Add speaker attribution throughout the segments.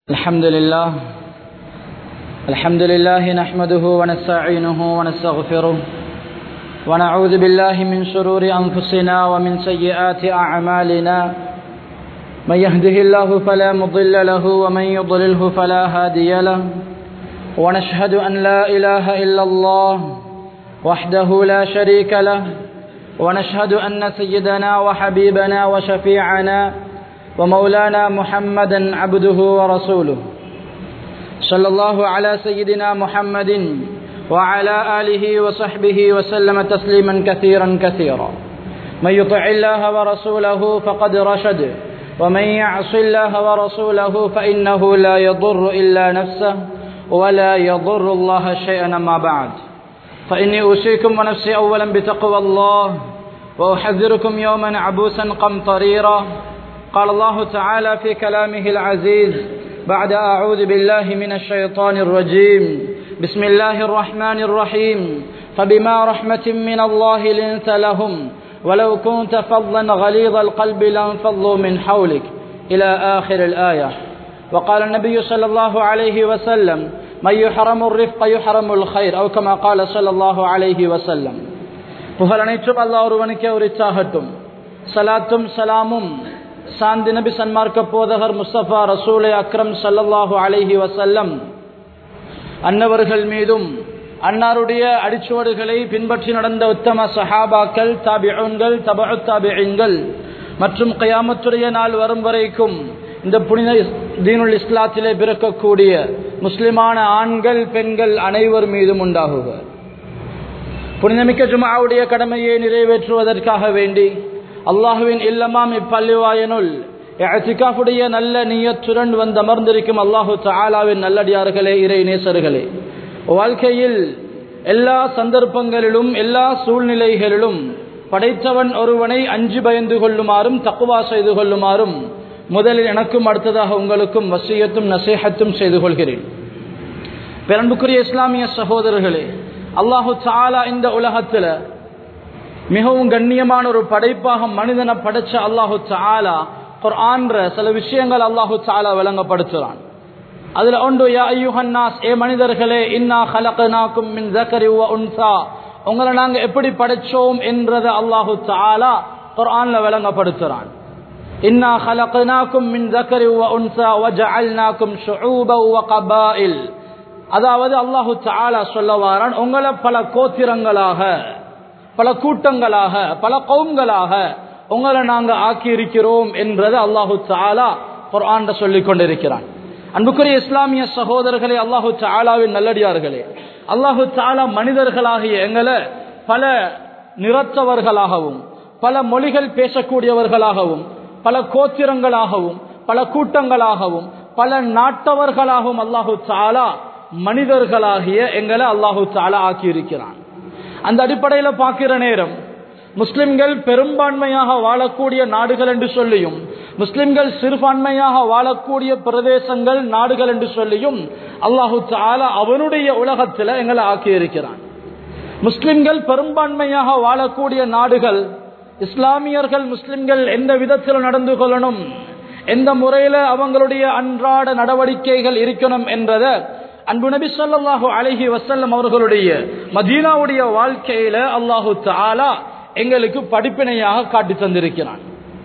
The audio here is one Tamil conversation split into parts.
Speaker 1: الحمد لله الحمد لله نحمده ونستعينه ونستغفره ونعوذ بالله من شرور أنفسنا ومن سيئات أعمالنا من يهده الله فلا مضل له ومن يضلله فلا هادي له ونشهد أن لا إله إلا الله وحده لا شريك له ونشهد أن سيدنا وحبيبنا وشفيعنا ومولانا محمدا عبده ورسوله صلى الله على سيدنا محمد وعلى آله وصحبه وسلم تسليما كثيرا كثيرا من يطع الله ورسوله فقد رشد ومن يعص الله ورسوله فإنه لا يضر إلا نفسه ولا يضر الله شيئا ما بعد فإني أوصيكم ونفسي أولا بتقوى الله وأحذركم يوما عبوسا قمطريرا قال الله تعالى في كلامه العزيز بعد أعوذ بالله من الشيطان الرجيم بسم الله الرحمن الرحيم فبما رحمة من الله لنت لهم ولو كنت فظا غليظ القلب لانفضوا من حولك إلى آخر الآية وقال النبي صلى الله عليه وسلم من يحرم الرفق يحرم الخير أو كما قال صلى الله عليه وسلم புகழ் அனைத்தும் அல்லாஹ் ஒருவனுக்கே உரித்தாகட்டும் சலாத்தும் சலாமும் சாந்தி நபி சன்மார்க்க போதகர் முஸ்தபா ரசூலை அக்ரம் சல்லல்லாஹு அலைஹி வசல்லம் அன்னவர்கள் மீதும் அன்னாருடைய அடிச்சுவடுகளை பின்பற்றி நடந்த உத்தம சஹாபாக்கள் தாபிகள் தபு தாபிகள் மற்றும் கயாமத்துடைய நாள் வரும் வரைக்கும் இந்த புனித தீனுல் இஸ்லாத்திலே பிறக்கக்கூடிய முஸ்லிமான ஆண்கள் பெண்கள் அனைவர் மீதும் உண்டாகுக புனிதமிக்க ஜுமாவுடைய கடமையை நிறைவேற்றுவதற்காக வேண்டி அல்லாஹுவின் இல்லமாம் இப்பள்ளிவாயனுள் எத்திகாஃபுடைய நல்ல நீயத்துடன் வந்து அமர்ந்திருக்கும் அல்லாஹு தாலாவின் நல்லடியார்களே இறை நேசர்களே வாழ்க்கையில் எல்லா சந்தர்ப்பங்களிலும் எல்லா சூழ்நிலைகளிலும் படைத்தவன் ஒருவனை அஞ்சு பயந்து கொள்ளுமாறும் தக்குவா செய்து கொள்ளுமாறும் முதலில் எனக்கும் அடுத்ததாக உங்களுக்கும் வசியத்தும் நசேகத்தும் செய்து கொள்கிறேன் பெரன்புக்குரிய இஸ்லாமிய சகோதரர்களே அல்லாஹு தாலா இந்த உலகத்தில் மிகவும் கண்ணியமான ஒரு படைப்பாக மனிதனை படைச்ச அல்லாஹு தாலா குர்ஆன்ற சில விஷயங்கள் அல்லாஹு தாலா விளங்கப்படுத்துறான் அதுல ஒன்று யா ஐயுஹன்னாஸ் ஏ மனிதர்களே இன்னா ஹலகனாக்கும் மின் ஜக்கரி வ உன்சா உங்களை நாங்க எப்படி படைச்சோம் என்றதை அல்லாஹு தாலா குர்ஆன்ல விளங்கப்படுத்துறான் இன்னா ஹலகனாக்கும் மின் ஜக்கரி வ உன்சா வ ஜஅல்னாக்கும் ஷுஊப வ கபாயில் அதாவது அல்லாஹு தாலா சொல்ல வாரான் உங்களை பல கோத்திரங்களாக பல கூட்டங்களாக பல கவும்களாக உங்களை நாங்க ஆக்கி இருக்கிறோம் என்றது அல்லாஹு தாலா குர்ஆன் சொல்லிக் கொண்டிருக்கிறான் அன்புக்குரிய இஸ்லாமிய சகோதரர்களே அல்லாஹு தாலாவின் நல்லடியார்களே அல்லாஹு தாலா மனிதர்களாகிய எங்களை பல நிறத்தவர்களாகவும் பல மொழிகள் பேசக்கூடியவர்களாகவும் பல கோத்திரங்களாகவும் பல கூட்டங்களாகவும் பல நாட்டவர்களாகவும் அல்லாஹு தாலா மனிதர்களாகிய எங்களை அல்லாஹு தாலா ஆக்கி இருக்கிறான் அந்த அடிப்படையில் பார்க்கிற நேரம் முஸ்லிம்கள் பெரும்பான்மையாக வாழக்கூடிய நாடுகள் என்று சொல்லியும் முஸ்லிம்கள் சிறுபான்மையாக வாழக்கூடிய பிரதேசங்கள் நாடுகள் என்று சொல்லியும் அல்லாஹு தாலா அவனுடைய உலகத்தில் எங்களை ஆக்கி இருக்கிறான் முஸ்லிம்கள் பெரும்பான்மையாக வாழக்கூடிய நாடுகள் இஸ்லாமியர்கள் முஸ்லிம்கள் எந்த விதத்தில் நடந்து கொள்ளணும் எந்த முறையில் அவங்களுடைய அன்றாட நடவடிக்கைகள் இருக்கணும் என்றதை அன்பு நபி சொல்லாஹு அலஹி வசல்லம் அவர்களுடைய மதீனாவுடைய வாழ்க்கையில அல்லாஹு தாலா எங்களுக்கு படிப்பினையாக காட்டி தந்திருக்கிறான்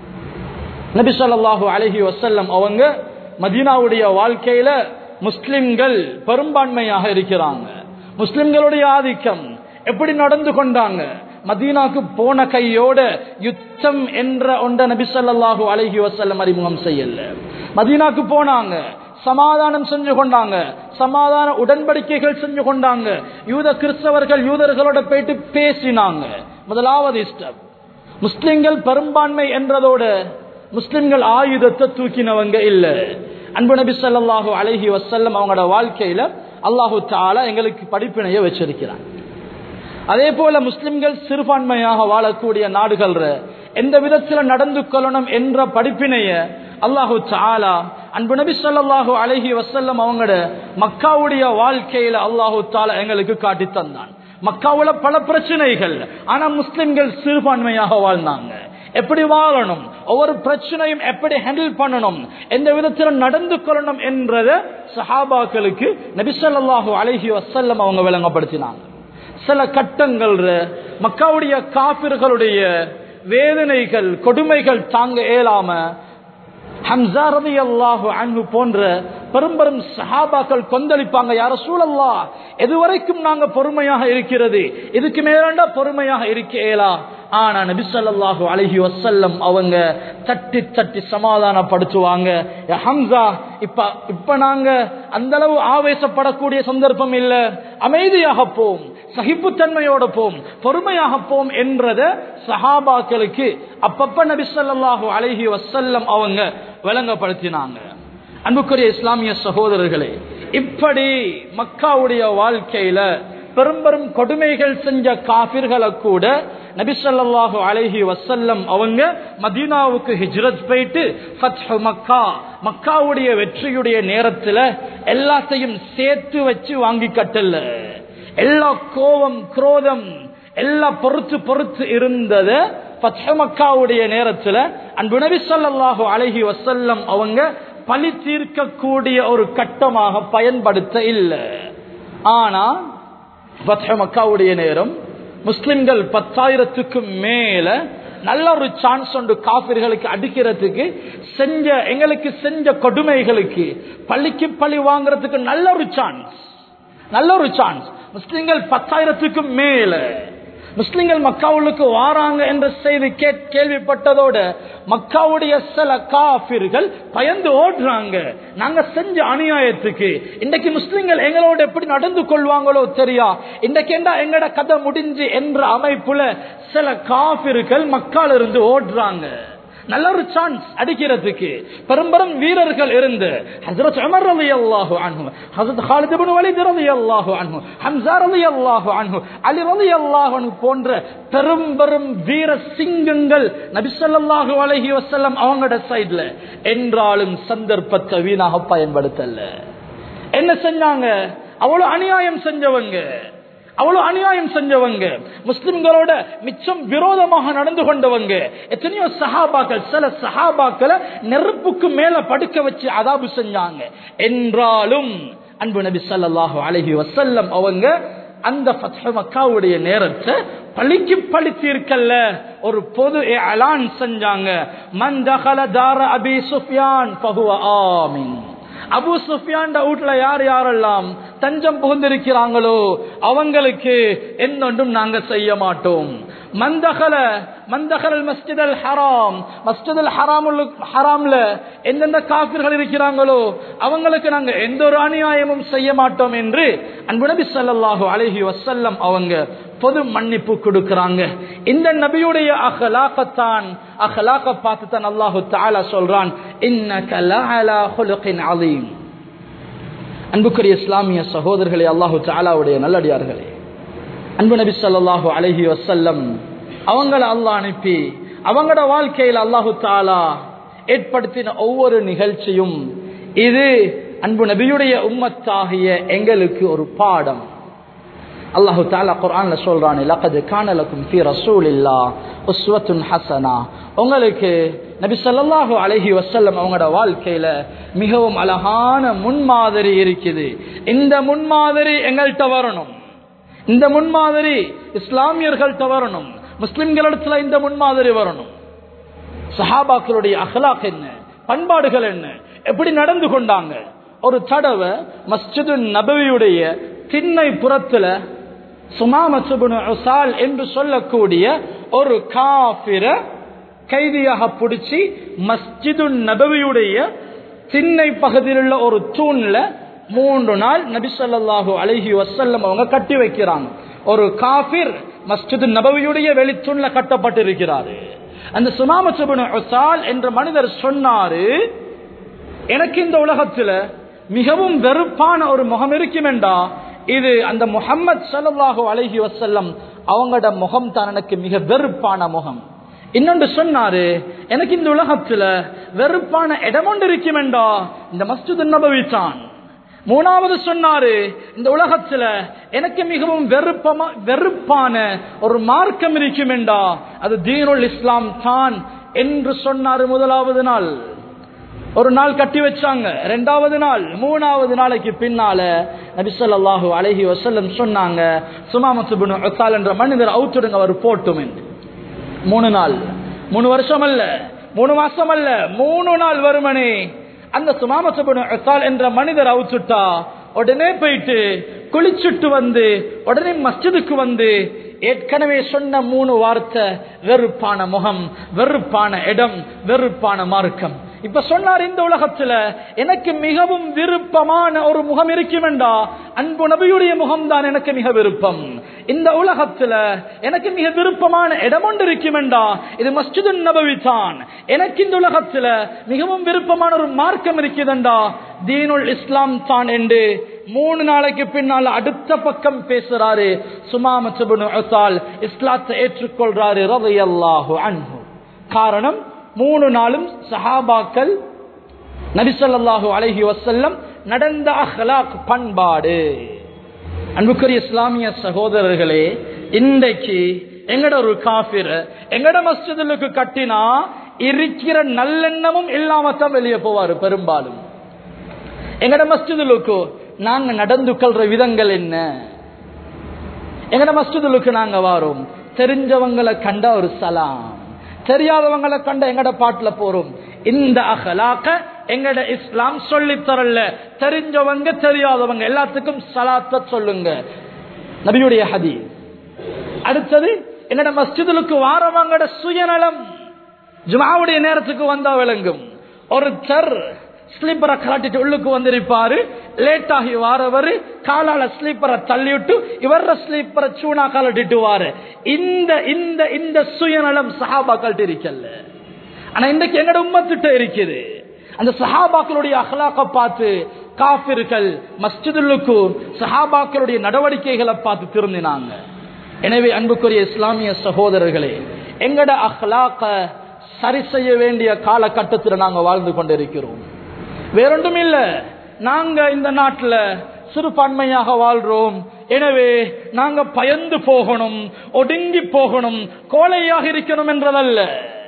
Speaker 1: நபி சொல்லாஹு அலஹி வசல்லம் அவங்க மதீனாவுடைய வாழ்க்கையில முஸ்லிம்கள் பெரும்பான்மையாக இருக்கிறாங்க முஸ்லிம்களுடைய ஆதிக்கம் எப்படி நடந்து கொண்டாங்க மதீனாக்கு போன கையோட யுத்தம் என்ற ஒன்ற நபி சொல்லாஹு அலஹி வசல்லம் அறிமுகம் செய்யல மதீனாக்கு போனாங்க சமாதானம் செஞ்சு கொண்டாங்க சமாதான உடன்படிக்கைகள் செஞ்சு கொண்டாங்க யூத கிறிஸ்தவர்கள் யூதர்களோட போயிட்டு பேசினாங்க முதலாவது இஷ்டம் முஸ்லிம்கள் பெரும்பான்மை என்றதோட முஸ்லிம்கள் ஆயுதத்தை தூக்கினவங்க இல்ல அன்பு நபி சொல்லாஹு அலஹி வசல்லம் அவங்களோட வாழ்க்கையில அல்லாஹு தாலா எங்களுக்கு படிப்பினைய வச்சிருக்கிறான் அதே போல முஸ்லிம்கள் சிறுபான்மையாக வாழக்கூடிய நாடுகள் எந்த விதத்தில் நடந்து கொள்ளணும் என்ற படிப்பினைய அல்லாஹு தாலா அன்பு நபி சொல்லாஹு அலஹி வசல்லம் அவங்களோட மக்காவுடைய வாழ்க்கையில அல்லாஹு தாலா எங்களுக்கு காட்டி தந்தான் மக்காவுல பல பிரச்சனைகள் ஆனா முஸ்லிம்கள் சிறுபான்மையாக வாழ்ந்தாங்க எப்படி வாழணும் ஒவ்வொரு பிரச்சனையும் எப்படி ஹேண்டில் பண்ணணும் எந்த விதத்தில் நடந்து கொள்ளணும் என்றத சஹாபாக்களுக்கு நபிசல்லாஹு அழகி வசல்லம் அவங்க விளங்கப்படுத்தினாங்க சில கட்டங்கள் மக்காவுடைய காபிர்களுடைய வேதனைகள் கொடுமைகள் தாங்க இயலாம ஹம்சா ரதி அல்லாஹு அன்பு போன்ற பெரும் பெரும் சஹாபாக்கள் கொந்தளிப்பாங்க யார சூழல்லா எதுவரைக்கும் நாங்க பொறுமையாக இருக்கிறது இதுக்கு மேலாண்டா பொறுமையாக இருக்கேலா ஆனா நபிசல்லாஹு அழகி வசல்லம் அவங்க தட்டி தட்டி சமாதானப்படுத்துவாங்க ஹம்சா இப்ப இப்ப நாங்க அந்த அளவு ஆவேசப்படக்கூடிய சந்தர்ப்பம் இல்ல அமைதியாக போம் சகிப்புத்தன்மையோட போம் பொறுமையாக போம் என்றத சஹாபாக்களுக்கு அப்பப்ப நபிசல்லாஹு அழகி வசல்லம் அவங்க விளங்கப்படுத்தினாங்க அன்புக்குரிய இஸ்லாமிய சகோதரர்களே இப்படி மக்காவுடைய வாழ்க்கையில பெரும் பெரும் கொடுமைகள் செஞ்ச காபிர்களை கூட நபிசல்லாஹு அலஹி வசல்லம் அவங்க மதீனாவுக்கு ஹிஜ்ரத் போயிட்டு மக்கா மக்காவுடைய வெற்றியுடைய நேரத்துல எல்லாத்தையும் சேர்த்து வச்சு வாங்கி கட்டல எல்லா கோபம் குரோதம் எல்லா பொறுத்து பொறுத்து இருந்தது மக்காவுடைய நேரத்துல அன்பு நபி சொல்லாஹு அலஹி வசல்லம் அவங்க பழி தீர்க்கக்கூடிய ஒரு கட்டமாக பயன்படுத்த இல்லை ஆனா மக்காவுடைய நேரம் முஸ்லிம்கள் பத்தாயிரத்துக்கும் மேல நல்ல ஒரு சான்ஸ் உண்டு காபிர்களுக்கு அடிக்கிறதுக்கு செஞ்ச எங்களுக்கு செஞ்ச கொடுமைகளுக்கு பள்ளிக்கு பழி வாங்குறதுக்கு நல்ல ஒரு சான்ஸ் நல்ல ஒரு சான்ஸ் முஸ்லிம்கள் பத்தாயிரத்துக்கும் மேல முஸ்லிம்கள் மக்காவுக்கு வாராங்க என்ற செய்தி கேள்விப்பட்டதோட மக்காவுடைய சில காபிர்கள் பயந்து ஓடுறாங்க நாங்க செஞ்ச அநியாயத்துக்கு இன்றைக்கு முஸ்லிம்கள் எங்களோட எப்படி நடந்து கொள்வாங்களோ தெரியா இன்றைக்கு என்ன எங்கட கதை முடிஞ்சு என்ற அமைப்புல சில காபிர்கள் மக்கால் இருந்து ஓடுறாங்க நல்ல ஒரு சான்ஸ் அடிக்கிறதுக்கு பெரும்பெரும் வீரர்கள் இருந்து ஹசரத் உமர் ரலி அல்லாஹு அன்ஹு ஹசரத் ஹாலித் இப்னு வலீத் ரலி அல்லாஹு அன்ஹு ஹம்சா ரலி அல்லாஹு அன்ஹு அலி ரலி அல்லாஹு அன்ஹு போன்ற பெரும் பெரும் வீர சிங்கங்கள் நபி ஸல்லல்லாஹு அலைஹி வஸல்லம் அவங்களோட சைடுல என்றாலும் சந்தர்ப்பத்தை வீணாக பயன்படுத்தல என்ன செஞ்சாங்க அவ்வளவு அநியாயம் செஞ்சவங்க அவ்வளவு அநியாயம் செஞ்சவங்க முஸ்லிம்களோட மிச்சம் விரோதமாக நடந்து கொண்டவங்க எத்தனையோ சஹாபாக்கள் சில சஹாபாக்களை நெருப்புக்கு மேல படுக்க வச்சு அதாபு செஞ்சாங்க என்றாலும் அன்பு நபி ஸல்லல்லாஹு அலைஹி வஸல்லம் அவங்க அந்த ஃபத்ஹ் மக்காவுடைய நேரத்தை பழிக்கு பழித்தீர்க்கல்ல ஒரு பொது அலான் செஞ்சாங்க மன் தகல தார அபி சுஃபியான் ஃபஹுவ ஆமின் அபு சுஃபியான் வீட்டுல யார் யாரெல்லாம் தஞ்சம் புகுந்திருக்கிறாங்களோ அவங்களுக்கு என்னொன்றும் நாங்க செய்ய மாட்டோம் மந்தகல மந்தகல் மஸ்ஜித் அல் ஹராம் மஸ்ஜித் அல் ஹராம் ஹராம்ல எந்தெந்த காப்பிர்கள் இருக்கிறாங்களோ அவங்களுக்கு நாங்க எந்த ஒரு அநியாயமும் செய்ய மாட்டோம் என்று அன்பு நபி ஸல்லல்லாஹு அலைஹி வஸல்லம் அவங்க பொது மன்னிப்பு கொடுக்கறாங்க இந்த நபியுடைய அஹ்லாக்கத்தான் அஹ்லாக்க பார்த்து தான் அல்லாஹு தஆலா சொல்றான் இன்னக லஅலா ஹுலுகின் அலீம் அன்புக்குரிய இஸ்லாமிய சகோதரர்களே அல்லாஹு தஆலாவுடைய நல்லடியார்களே அன்பு நபி ஸல்லல்லாஹு அலைஹி வஸல்லம் அவங்கள அல்லாஹ் அனுப்பி அவங்களோட வாழ்க்கையில் அல்லாஹு தாலா ஏற்படுத்தின ஒவ்வொரு நிகழ்ச்சியும் இது அன்பு நபியுடைய உம்மத்தாகிய எங்களுக்கு ஒரு பாடம் அல்லாஹு தாலா குர்ஆன்ல சொல்றானே லaqad கான லக்கும் ஃபீ ரசூலில்லாஹ் உஸ்வத்துன் ஹஸனா உங்களுக்கு நபி ஸல்லல்லாஹு அலைஹி வஸல்லம் அவங்களோட வாழ்க்கையில மிகவும் அழகான முன்மாதிரி இருக்குது இந்த முன்மாதிரி எங்கள்கிட்ட வரணும் இந்த முன்மாதிரி இஸ்லாமியர்கள்ட்ட வரணும் முஸ்லிம்களிடத்துல இந்த முன்மாதிரி வரணும் சஹாபாக்களுடைய அஹ்லாக் என்ன பண்பாடுகள் என்ன எப்படி நடந்து கொண்டாங்க ஒரு தடவை மஸ்ஜிது நபவியுடைய திண்ணை புறத்துல சுமாமசுபுன் உசால் என்று சொல்லக்கூடிய ஒரு காபிர கைதியாக பிடிச்சி மஸ்ஜிது நபவியுடைய திண்ணை பகுதியில் உள்ள ஒரு தூண்ல மூன்று நாள் நபி ஸல்லல்லாஹு அலைஹி வஸல்லம் அவங்க கட்டி வைக்கிறாங்க ஒரு காபிர் மஸ்ஜிது நபவியுடைய வெளித்தூண்ல கட்டப்பட்டிருக்கிறாரு அந்த சுமாமசுபுன் உசால் என்ற மனிதர் சொன்னாரு எனக்கு இந்த உலகத்துல மிகவும் வெறுப்பான ஒரு முகம் இருக்குமெண்டா இது அந்த முகம்மது சல்லாஹூ அலஹி வசல்லம் அவங்களோட முகம் தான் எனக்கு மிக வெறுப்பான முகம் இன்னொன்று சொன்னாரு எனக்கு இந்த உலகத்துல வெறுப்பான இடம் ஒன்று இருக்குமெண்டா இந்த மஸ்ஜித் நபவி தான் மூணாவது சொன்னாரு இந்த உலகத்துல எனக்கு மிகவும் வெறுப்பமா வெறுப்பான ஒரு மார்க்கம் இருக்கும் என்றா அது தீனுல் இஸ்லாம் தான் என்று சொன்னாரு முதலாவது நாள் ஒரு நாள் கட்டி வச்சாங்க ரெண்டாவது நாள் மூணாவது நாளைக்கு பின்னால நபிசல்லாஹு அலஹி வசல்லம் சொன்னாங்க சுமாமசுபுன் என்ற மனிதர் அவுத்துடுங்க அவர் போட்டும் என்று மூணு நாள் மூணு வருஷம் அல்ல மூணு மாசம் அல்ல மூணு நாள் வருமனே அந்த சுமாமசுபுன் என்ற மனிதர் அவுச்சுட்டா உடனே போயிட்டு குளிச்சுட்டு வந்து உடனே மஸ்ஜிதுக்கு வந்து ஏற்கனவே சொன்ன மூணு வார்த்தை வெறுப்பான முகம் வெறுப்பான இடம் வெறுப்பான மார்க்கம் இப்ப சொன்னார் இந்த உலகத்துல எனக்கு மிகவும் விருப்பமான ஒரு முகம் இருக்குமெண்டா அன்பு நபியுடைய முகம் தான் எனக்கு மிக விருப்பம் இந்த உலகத்துல எனக்கு மிக விருப்பமான இடம் ஒன்று இருக்குமெண்டா இது மஸ்ஜிது நபவி தான் எனக்கு இந்த உலகத்துல மிகவும் விருப்பமான ஒரு மார்க்கம் இருக்குதுண்டா தீனுல் இஸ்லாம் தான் என்று மூணு நாளைக்கு பின்னால் அடுத்த பக்கம் பேசுறாரு சுமாமத்துபுன் இஸ்லாத்தை ஏற்றுக்கொள்றாரு ரவி அல்லாஹு அன்பு காரணம் மூணு நாளும் சஹாபாக்கள் நபிசல்லாஹு அலஹி வசல்லம் நடந்த அஹ்லாக் பண்பாடு அன்புக்குரிய இஸ்லாமிய சகோதரர்களே இன்றைக்கு எங்கட ஒரு காபிர் எங்கட மஸ்ஜிதுக்கு கட்டினா இருக்கிற நல்லெண்ணமும் இல்லாம தான் வெளியே போவாரு பெரும்பாலும் எங்கட மஸ்ஜிதுக்கு நாங்க நடந்து கொள்ற விதங்கள் என்ன எங்கட மஸ்ஜிதுக்கு நாங்க வாரோம் தெரிஞ்சவங்களை கண்டா ஒரு சலாம் தெரியாதவங்களை கண்ட எங்கட பாட்டுல போறோம் இந்த அகலாக்க எங்கட இஸ்லாம் சொல்லி தரல தெரிஞ்சவங்க தெரியாதவங்க எல்லாத்துக்கும் சலாத்த சொல்லுங்க நபியுடைய ஹதி அடுத்தது என்னோட மஸ்ஜிதுக்கு வாரவங்கட சுயநலம் ஜுமாவுடைய நேரத்துக்கு வந்தா விளங்கும் ஒருத்தர் ஸ்லீப்பரை கலாட்டிட்டு உள்ளுக்கு வந்திருப்பாரு லேட் ஆகி வாரவர் காலால ஸ்லீப்பரை தள்ளிவிட்டு இவர ஸ்லீப்பரை சூனா கலட்டிட்டு வாரு இந்த இந்த இந்த சுயநலம் சஹாபாக்கள்கிட்ட இருக்கல்ல ஆனா இன்றைக்கு எங்கட உம்மத்திட்ட இருக்குது அந்த சஹாபாக்களுடைய அகலாக்க பார்த்து காபிர்கள் மஸ்ஜிதுக்கு சஹாபாக்களுடைய நடவடிக்கைகளை பார்த்து திருந்தினாங்க எனவே அன்புக்குரிய இஸ்லாமிய சகோதரர்களே எங்கட அஹ்லாக்க சரி செய்ய வேண்டிய காலகட்டத்தில் நாங்க வாழ்ந்து கொண்டிருக்கிறோம் வேறொன்றும் இல்ல நாங்க இந்த நாட்டில் சிறுபான்மையாக வாழ்றோம் எனவே நாங்க பயந்து போகணும் ஒடுங்கி போகணும் கோழையாக இருக்கணும் என்றதல்ல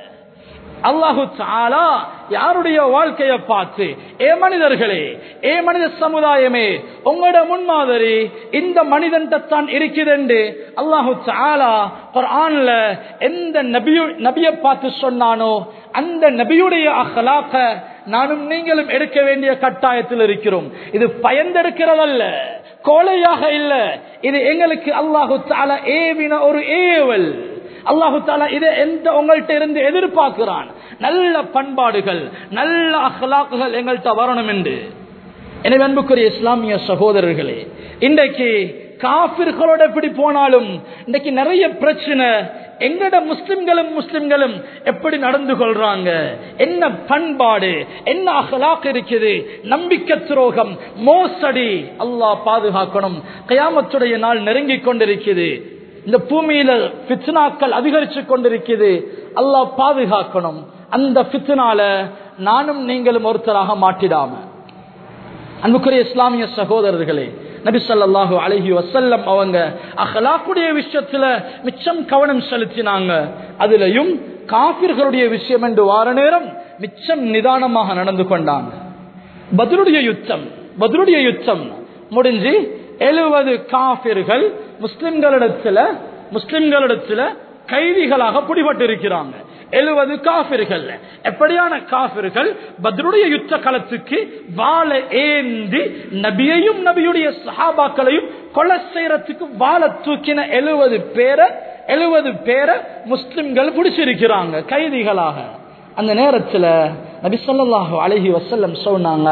Speaker 1: அல்லாஹு தாலா யாருடைய வாழ்க்கைய பார்த்து ஏ மனிதர்களே ஏ மனித சமுதாயமே உங்களோட முன்மாதிரி இந்த மனிதன் தான் இருக்குது அல்லாஹு தாலா குர்ஆன்ல எந்த நபியு நபியை பார்த்து சொன்னானோ அந்த நபியுடைய அகலாக்க நானும் நீங்களும் எடுக்க வேண்டிய கட்டாயத்தில் இருக்கிறோம் இது பயந்தெடுக்கிறதல்ல கோழையாக இல்ல இது எங்களுக்கு அல்லாஹு தாலா ஏவின ஒரு ஏவல் அல்லாஹு தாலா இதை எந்த உங்கள்கிட்ட இருந்து எதிர்பார்க்கிறான் நல்ல பண்பாடுகள் நல்ல அஹ்லாக்குகள் எங்கள்கிட்ட வரணும் என்று எனவே அன்புக்குரிய இஸ்லாமிய சகோதரர்களே இன்றைக்கு காபிர்களோட எப்படி போனாலும் இன்றைக்கு நிறைய பிரச்சனை எங்கட முஸ்லிம்களும் முஸ்லிம்களும் எப்படி நடந்து கொள்றாங்க என்ன பண்பாடு என்ன அகலாக் இருக்குது நம்பிக்கை துரோகம் மோசடி அல்லாஹ் பாதுகாக்கணும் கயாமத்துடைய நாள் நெருங்கிக் கொண்டிருக்குது இந்த பூமியில பித்னாக்கள் அதிகரிச்சு கொண்டிருக்குது அல்லாஹ் பாதுகாக்கணும் அந்த பித்னால நானும் நீங்களும் ஒருத்தராக மாட்டிடாம அன்புக்குரிய இஸ்லாமிய சகோதரர்களே நபி சொல்லாஹு அலஹி வசல்லம் அவங்க அஹலாக்குடைய விஷயத்துல மிச்சம் கவனம் செலுத்தினாங்க அதுலயும் காபிர்களுடைய விஷயம் என்று வார நேரம் மிச்சம் நிதானமாக நடந்து கொண்டாங்க பதிலுடைய யுத்தம் பதிலுடைய யுத்தம் முடிஞ்சு எழுபது காபிர்கள் முஸ்லிம்களிடத்துல முஸ்லிம்களிடத்துல கைதிகளாக பிடிபட்டு இருக்கிறாங்க எழுபது காபிர்கள் எப்படியான காபிர்கள் பத்ருடைய யுத்த களத்துக்கு வாழ ஏந்தி நபியையும் நபியுடைய சஹாபாக்களையும் கொலை செய்யறதுக்கு வாழ தூக்கின எழுபது பேரை எழுபது பேரை முஸ்லிம்கள் பிடிச்சிருக்கிறாங்க கைதிகளாக அந்த நேரத்துல நபி சொல்லாஹு அழகி வசல்லம் சொன்னாங்க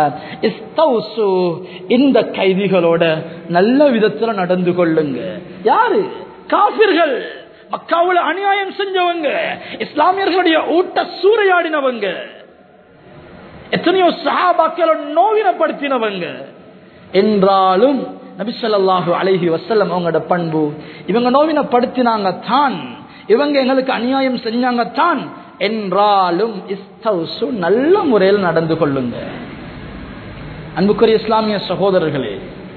Speaker 1: இந்த கைதிகளோட நல்ல விதத்துல நடந்து கொள்ளுங்க யாரு காபிர்கள் மக்காவுல அநியாயம் செஞ்சவங்க இஸ்லாமியர்களுடைய ஊட்ட சூறையாடினவங்க எத்தனையோ சஹாபாக்கள நோவினப்படுத்தினவங்க என்றாலும் நபிசல்லாஹு அழகி வசல்லம் அவங்களோட பண்பு இவங்க நோவினப்படுத்தினாங்க தான் இவங்க எங்களுக்கு அநியாயம் செஞ்சாங்க தான் என்றாலும் நல்ல முறையில் நடந்து கொள்ளுங்க அன்புக்குரிய இஸ்லாமிய சகோதரர்களே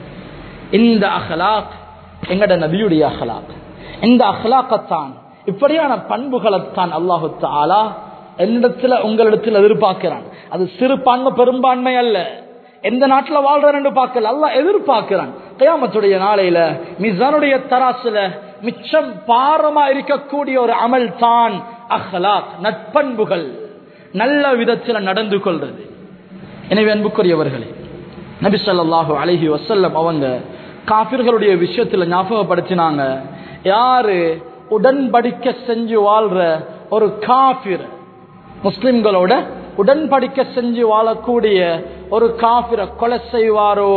Speaker 1: இந்த அஹ்லாக் எங்கட நபியுடைய அஹ்லாக் இந்த அஹ்லாக்கத்தான் இப்படியான பண்புகளைத்தான் அல்லாஹு தாலா என்னிடத்துல உங்களிடத்தில் எதிர்பார்க்கிறான் அது சிறுபான்மை பெரும்பான்மை அல்ல எந்த நாட்டில் வாழ்றன்னு பார்க்கல அல்ல எதிர்பார்க்கிறான் கயாமத்துடைய நாளையில மிசானுடைய தராசுல மிச்சம் பாரமா இருக்கக்கூடிய ஒரு அமல் தான் அஹ்லாக் நட்பண்புகள் நல்ல விதத்தில் நடந்து கொள்றது எனவே அன்புக்குரியவர்களே நபி ஸல்லல்லாஹு அலைஹி வஸல்லம் அவங்க காபிர்களுடைய விஷயத்துல ஞாபகப்படுத்தினாங்க யாரு உடன்படிக்கை செஞ்சு வாழ்ற ஒரு காபிர் முஸ்லிம்களோட உடன்படிக்கை செஞ்சு வாழக்கூடிய ஒரு காபிர கொலை செய்வாரோ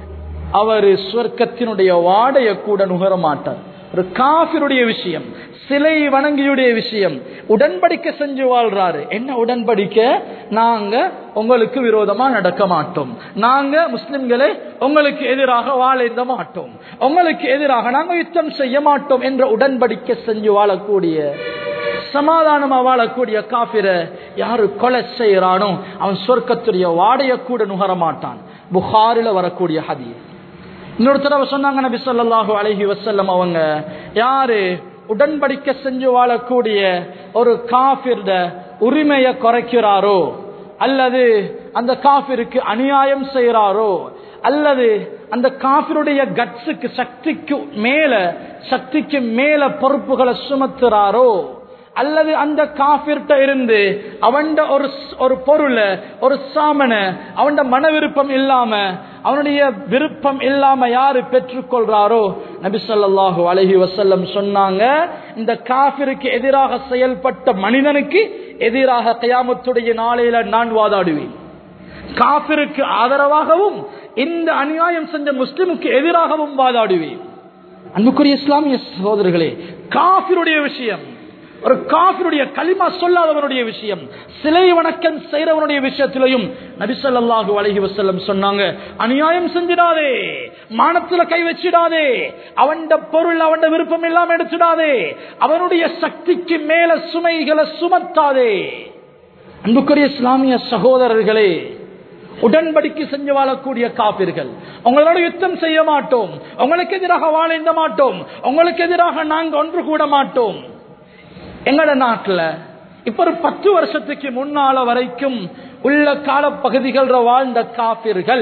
Speaker 1: அவர் சுவர்க்கத்தினுடைய வாடைய கூட நுகர மாட்டார் ஒரு காபிருடைய விஷயம் சிலை வணங்கியுடைய விஷயம் உடன்படிக்கை செஞ்சு வாழ்றாரு என்ன உடன்படிக்கை நாங்க உங்களுக்கு விரோதமா நடக்க மாட்டோம் நாங்க முஸ்லிம்களே உங்களுக்கு எதிராக வாழ மாட்டோம் உங்களுக்கு எதிராக நாங்க யுத்தம் செய்ய மாட்டோம் என்ற உடன்படிக்கை செஞ்சு வாழக்கூடிய சமாதானமா வாழக்கூடிய காபிர யாரு கொலை செய்யறானோ அவன் சொர்க்கத்துடைய வாடைய கூட நுகர மாட்டான் புகாரில வரக்கூடிய ஹதீஸ் இன்னொரு தடவை சொன்னாங்க நபி ஸல்லல்லாஹு அலைஹி வஸல்லம் அவங்க யாரு உடன்படிக்கை செஞ்சு வாழக்கூடிய ஒரு காபிர்ட உரிமையை குறைக்கிறாரோ அல்லது அந்த காபிருக்கு அநியாயம் செய்யறாரோ அல்லது அந்த காபிருடைய கட்ஸுக்கு சக்திக்கு மேல சக்திக்கு மேல பொறுப்புகளை சுமத்துறாரோ அல்லது அந்த காபிர்ட்ட இருந்து அவன் ஒரு ஒரு பொருளை ஒரு சாமன அவன் மன விருப்பம் இல்லாம அவனுடைய விருப்பம் இல்லாம யாரு பெற்றுக்கொள்றாரோ நபி ஸல்லல்லாஹு அலைஹி வஸல்லம் சொன்னாங்க இந்த காபிருக்கு எதிராக செயல்பட்ட மனிதனுக்கு எதிராக கயாமத்துடைய நாளையில நான் வாதாடுவேன் காபிருக்கு ஆதரவாகவும் இந்த அநியாயம் செஞ்ச முஸ்லிமுக்கு எதிராகவும் வாதாடுவேன் அன்புக்குரிய இஸ்லாமிய சகோதரர்களே காபிருடைய விஷயம் ஒரு காபிருடைய களிமா சொல்லாதவனுடைய விஷயம் சிலை வணக்கம் செய்யறவனுடைய விஷயத்திலையும் நபிசல்லாஹு அலஹி வசல்லம் சொன்னாங்க அநியாயம் செஞ்சிடாதே மானத்துல கை வச்சிடாதே அவன் பொருள் அவன் விருப்பம் இல்லாம எடுத்துடாதே அவனுடைய சக்திக்கு மேல சுமைகளை சுமத்தாதே அன்புக்குரிய இஸ்லாமிய சகோதரர்களே உடன்படிக்கை செஞ்சு வாழக்கூடிய காப்பீர்கள் உங்களோட யுத்தம் செய்ய மாட்டோம் உங்களுக்கு எதிராக வாழ மாட்டோம் உங்களுக்கு எதிராக நாங்க ஒன்று கூட மாட்டோம் எங்கட நாட்டுல இப்ப ஒரு பத்து வருஷத்துக்கு முன்னால வரைக்கும் உள்ள கால பகுதிகள் வாழ்ந்த காப்பீர்கள்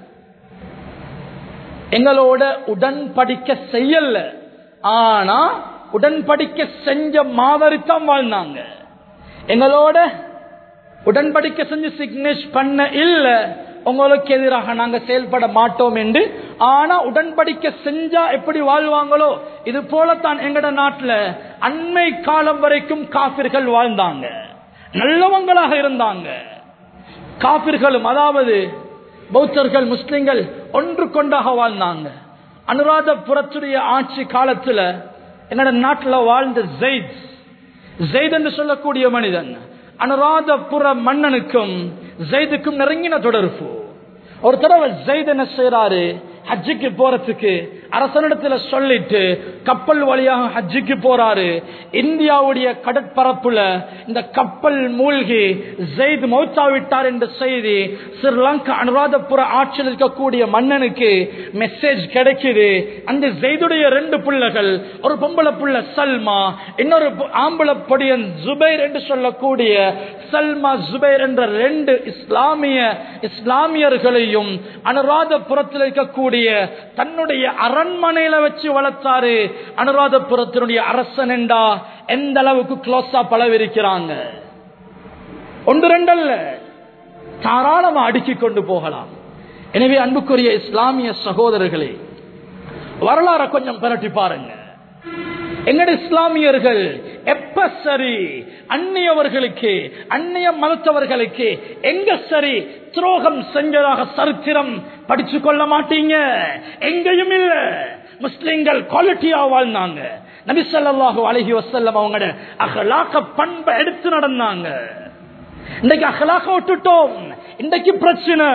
Speaker 1: எங்களோட உடன்படிக்க செய்யல ஆனா உடன்படிக்க செஞ்ச மாதிரித்தான் வாழ்ந்தாங்க எங்களோட உடன்படிக்கை செஞ்சு சிக்னேஜ் பண்ண இல்ல உங்களுக்கு எதிராக நாங்க செயல்பட மாட்டோம் என்று ஆனா உடன்படிக்கை செஞ்சா எப்படி வாழ்வாங்களோ இது போலத்தான் எங்கட நாட்டுல அண்மை காலம் வரைக்கும் காபிர்கள் வாழ்ந்தாங்க நல்லவங்களாக இருந்தாங்க காபிர்களும் அதாவது பௌத்தர்கள் முஸ்லிம்கள் ஒன்று கொண்டாக வாழ்ந்தாங்க அனுராதபுரத்துடைய ஆட்சி காலத்துல எங்கட நாட்டுல வாழ்ந்த ஜெயித் ஜெயித் என்று சொல்லக்கூடிய மனிதன் அனுராதபுர மன்னனுக்கும் ஜெயிதுக்கும் நெருங்கின தொடர்பு ஒரு தடவை ஜெயித் என்ன செய்யறாரு ஹஜ்ஜுக்கு போறதுக்கு அரசனிடத்துல சொல்லிட்டு கப்பல் வழியாக ஹஜ்ஜுக்கு போறாரு இந்தியாவுடைய கடற்பரப்புல இந்த கப்பல் மூழ்கி ஜெயித் மௌத்தாவிட்டார் என்ற செய்தி ஸ்ரீலங்கா அனுராதபுர ஆட்சியில் இருக்கக்கூடிய மன்னனுக்கு மெசேஜ் கிடைக்குது அந்த ஜெய்துடைய ரெண்டு பிள்ளைகள் ஒரு பொம்பளை புள்ள சல்மா இன்னொரு ஆம்பளை பொடியன் ஜுபைர் என்று சொல்லக்கூடிய சல்மா ஜுபைர் என்ற ரெண்டு இஸ்லாமிய இஸ்லாமியர்களையும் அனுராதபுரத்தில் இருக்கக்கூடிய தன்னுடைய அரண்மனையில வச்சு வளர்த்தாரு அனுராதபுரத்தினுடைய அரசன் என்றா எந்த அளவுக்கு க்ளோஸா பழவிருக்கிறாங்க ஒன்று ரெண்டல்ல தாராளமா அடுக்கிக் கொண்டு போகலாம் எனவே அன்புக்குரிய இஸ்லாமிய சகோதரர்களே வரலாற கொஞ்சம் பரட்டி பாருங்க எங்கட இஸ்லாமியர்கள் எப்ப சரி அந்நியவர்களுக்கு அந்நிய மதத்தவர்களுக்கு எங்க சரி துரோகம் செஞ்சதாக சரித்திரம் படிச்சு கொள்ள மாட்டீங்க எங்கேயும் இல்ல முஸ்லிம்கள் குவாலிட்டியா வாழ்ந்தாங்க நபிசல்லாஹு அழகி வசல்லம் அவங்க அகலாக்க பண்பை எடுத்து நடந்தாங்க இன்னைக்கு அகலாக்க விட்டுட்டோம் இன்னைக்கு பிரச்சனை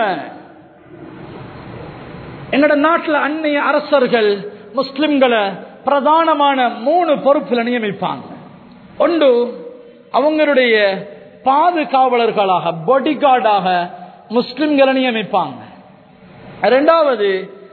Speaker 1: எங்கட நாட்டுல அந்நிய அரசர்கள் முஸ்லிம்களை பிரதானமான மூணு பொறுப்புல நியமிப்பாங்க ஒன்று அவங்களுடைய பாதுகாவலர்களாக பாடி கார்டாக முஸ்லிம்களை நியமிப்பாங்க இரண்டாவது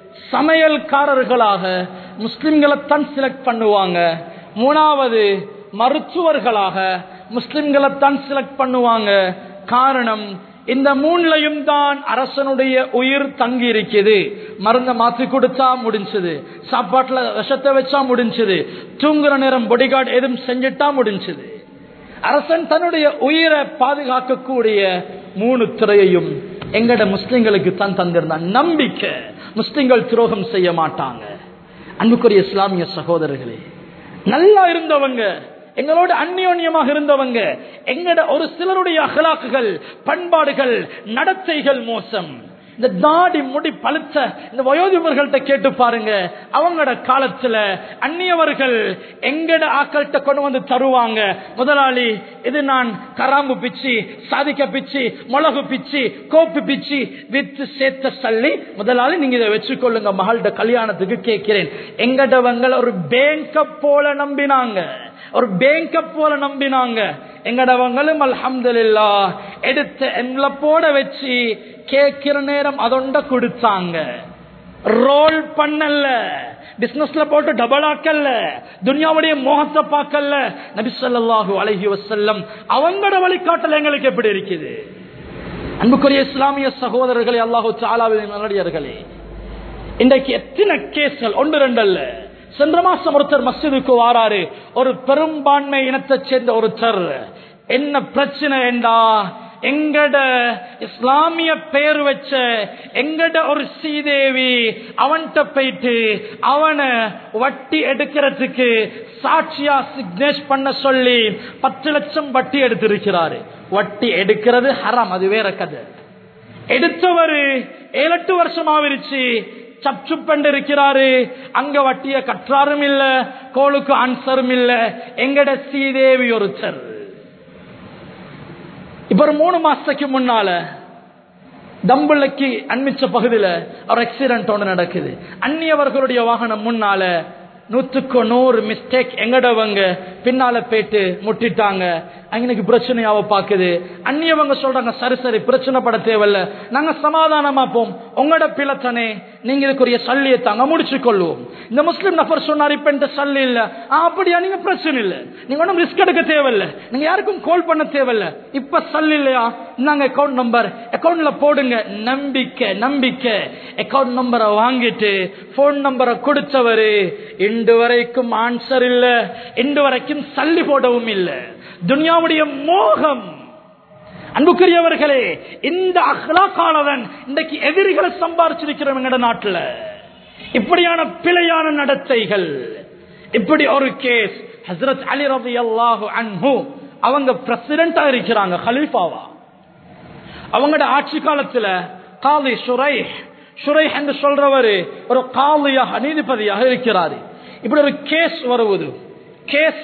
Speaker 1: சமையல்காரர்களாக முஸ்லிம்களை தான் செலக்ட் பண்ணுவாங்க மூணாவது மருத்துவர்களாக முஸ்லிம்களை தான் செலக்ட் பண்ணுவாங்க காரணம் இந்த மூணுலையும் தான் அரசனுடைய உயிர் தங்கி இருக்குது மருந்த மாத்தி கொடுத்தா முடிஞ்சது சாப்பாட்டுல விஷத்தை வச்சா முடிஞ்சது தூங்குற நேரம் பொடிகார்டு எதுவும் செஞ்சுட்டா முடிஞ்சது அரசன் தன்னுடைய உயிரை பாதுகாக்கக்கூடிய மூணு துறையையும் எங்கட முஸ்லிம்களுக்கு தான் தந்திருந்தான் நம்பிக்கை முஸ்லிம்கள் துரோகம் செய்ய மாட்டாங்க அன்புக்குரிய இஸ்லாமிய சகோதரர்களே நல்லா இருந்தவங்க எங்களோட அந்யோன்யமாக இருந்தவங்க எங்கட ஒரு சிலருடைய அகலாக்குகள் பண்பாடுகள் நடத்தைகள் மோசம் இந்த தாடி முடி பழுத்த இந்த வயோதிபர்கள்ட்ட கேட்டு பாருங்க அவங்களோட காலத்துல அந்நியவர்கள் எங்கட ஆக்கள்கிட்ட கொண்டு வந்து தருவாங்க முதலாளி இது நான் கராம்பு பிச்சு சாதிக்க பிச்சு மிளகு பிச்சு கோப்பு பிச்சு வித்து சேர்த்த சல்லி முதலாளி நீங்க இதை வச்சுக்கொள்ளுங்க மகள்கிட்ட கல்யாணத்துக்கு கேட்கிறேன் எங்கடவங்க ஒரு பேங்க போல நம்பினாங்க ஒரு பேங்க போல நம்பினாங்க எங்கடவங்களும் அல்ஹம்துலில்லா எடுத்த என்வலப்போட வச்சு கேட்கிற நேரம் அதொண்ட கொடுத்தாங்க ரோல் பண்ணல பிசினஸ்ல போட்டு டபுள் ஆக்கல்ல துனியாவுடைய மோகத்தை பார்க்கல நபி ஸல்லல்லாஹு அலைஹி வஸல்லம் அவங்களோட வழிகாட்டல் எங்களுக்கு எப்படி இருக்குது அன்புக்குரிய இஸ்லாமிய சகோதரர்களே அல்லாஹு தாலாவின் நல்லடியார்களே இன்றைக்கு எத்தனை கேஸ்கள் ஒன்று ரெண்டு அல்ல சென்ற மாசம் ஒருத்தர் மஸ்ஜிதுக்கு வாராரு ஒரு பெரும்பான்மை இனத்தை சேர்ந்த ஒருத்தர் என்ன பிரச்சனை என்றா எங்கட இஸ்லாமிய பெயர் வச்ச எங்கட ஒரு ஸ்ரீதேவி அவன்கிட்ட போயிட்டு அவனை வட்டி எடுக்கிறதுக்கு சாட்சியா சிக்னேஷ் பண்ண சொல்லி பத்து லட்சம் வட்டி எடுத்திருக்கிறாரு வட்டி எடுக்கிறது ஹராம் அது வேற கதை எடுத்தவர் ஏழு எட்டு வருஷம் ஆவிருச்சு சப்சுப்பண்டு இருக்கிறாரு அங்க வட்டிய கற்றாரும் இல்ல கோளுக்கு ஆன்சரும் இல்ல எங்கட ஸ்ரீதேவி ஒருத்தர் இப்ப ஒரு மூணு மாசத்துக்கு முன்னால தம்புள்ளைக்கு அண்மிச்ச பகுதியில ஒரு ஆக்சிடென்ட் ஒன்று நடக்குது அந்நியவர்களுடைய வாகனம் முன்னால நூத்துக்கு நூறு மிஸ்டேக் எங்கடவங்க பின்னால போயிட்டு முட்டிட்டாங்க அங்கனுக்கு பிரச்சனையாவ பாக்குது அந்நியவங்க சொல்றாங்க சரி சரி பிரச்சனை பட தேவையில்ல நாங்க சமாதானமா போம் உங்களோட பிளத்தனே நீங்க இதுக்குரிய சல்லியை தாங்க முடிச்சு கொள்வோம் இந்த முஸ்லிம் நபர் சொன்னார் இப்ப இந்த சல்லி இல்ல ஆ, அப்படியா நீங்க பிரச்சனை இல்ல நீங்க ஒன்றும் ரிஸ்க் எடுக்க தேவையில்ல நீங்க யாருக்கும் கால் பண்ண தேவையில்ல இப்ப சல்லி இல்லையா நாங்க அக்கௌண்ட் நம்பர் அக்கௌண்ட்ல போடுங்க நம்பிக்கை நம்பிக்கை அக்கௌண்ட் நம்பரை வாங்கிட்டு போன் நம்பரை கொடுத்தவரு இன்று வரைக்கும் ஆன்சர் இல்ல இன்று வரைக்கும் சல்லி போடவும் இல்ல துனியாவுடைய மோகம் அன்புக்குரியவர்களே இந்த அஹ்லாக்கானவன் இன்றைக்கு எதிரிகளை சம்பாரிச்சிருக்கிறோம் எங்கட நாட்டுல இப்படியான பிழையான நடத்தைகள் இப்படி ஒரு கேஸ் ஹசரத் அலி ரவி அல்லாஹு அன்ஹு அவங்க பிரசிடண்டா இருக்கிறாங்க ஹலீஃபாவா அவங்களோட ஆட்சி காலத்துல காலி சுரை சுரை என்று சொல்றவரு ஒரு காலியாக நீதிபதியாக இருக்கிறாரு இப்படி ஒரு கேஸ் வருவது கேஸ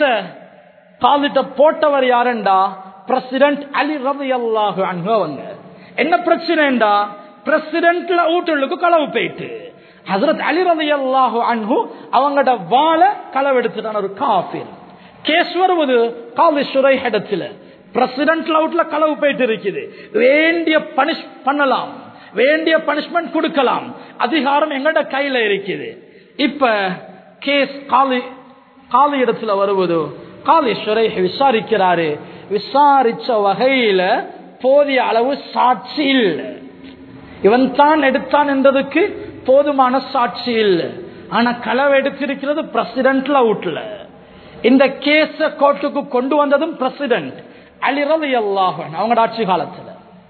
Speaker 1: காலிட்ட போட்டவர் யாருண்டா பிரசிடென்ட் அலி ரவி அல்லாஹு அன்ஹு அவங்க என்ன பிரச்சனைண்டா பிரசிடென்ட்ல வீட்டுக்கு களவு போயிட்டு ஹசரத் அலி ரவி அல்லாஹு அன்ஹு அவங்களோட வாழை களவு எடுத்துட்டான ஒரு காஃபிர் கேஸ் வருவது காலி சுரை இடத்துல பிரசிடென்ட் அவுட்ல களவு போயிட்டு இருக்குது வேண்டிய பனிஷ் பண்ணலாம் வேண்டிய பனிஷ்மெண்ட் கொடுக்கலாம் அதிகாரம் எங்கட கையில இருக்குது இப்ப கேஸ் காலி காலி இடத்துல வருவது காலீஸ்வரை விசாரிக்கிறாரு விசாரிச்ச வகையில போதிய அளவு சாட்சி இல்லை இவன் தான் எடுத்தான் என்றதுக்கு போதுமான சாட்சி இல்லை ஆனா களவு எடுத்திருக்கிறது பிரசிடென்ட்ல அவுட்ல இந்த கேஸ கோர்ட்டுக்கு கொண்டு வந்ததும் பிரசிடென்ட் அலிரது அல்லாஹன் அவங்களோட ஆட்சி காலத்துல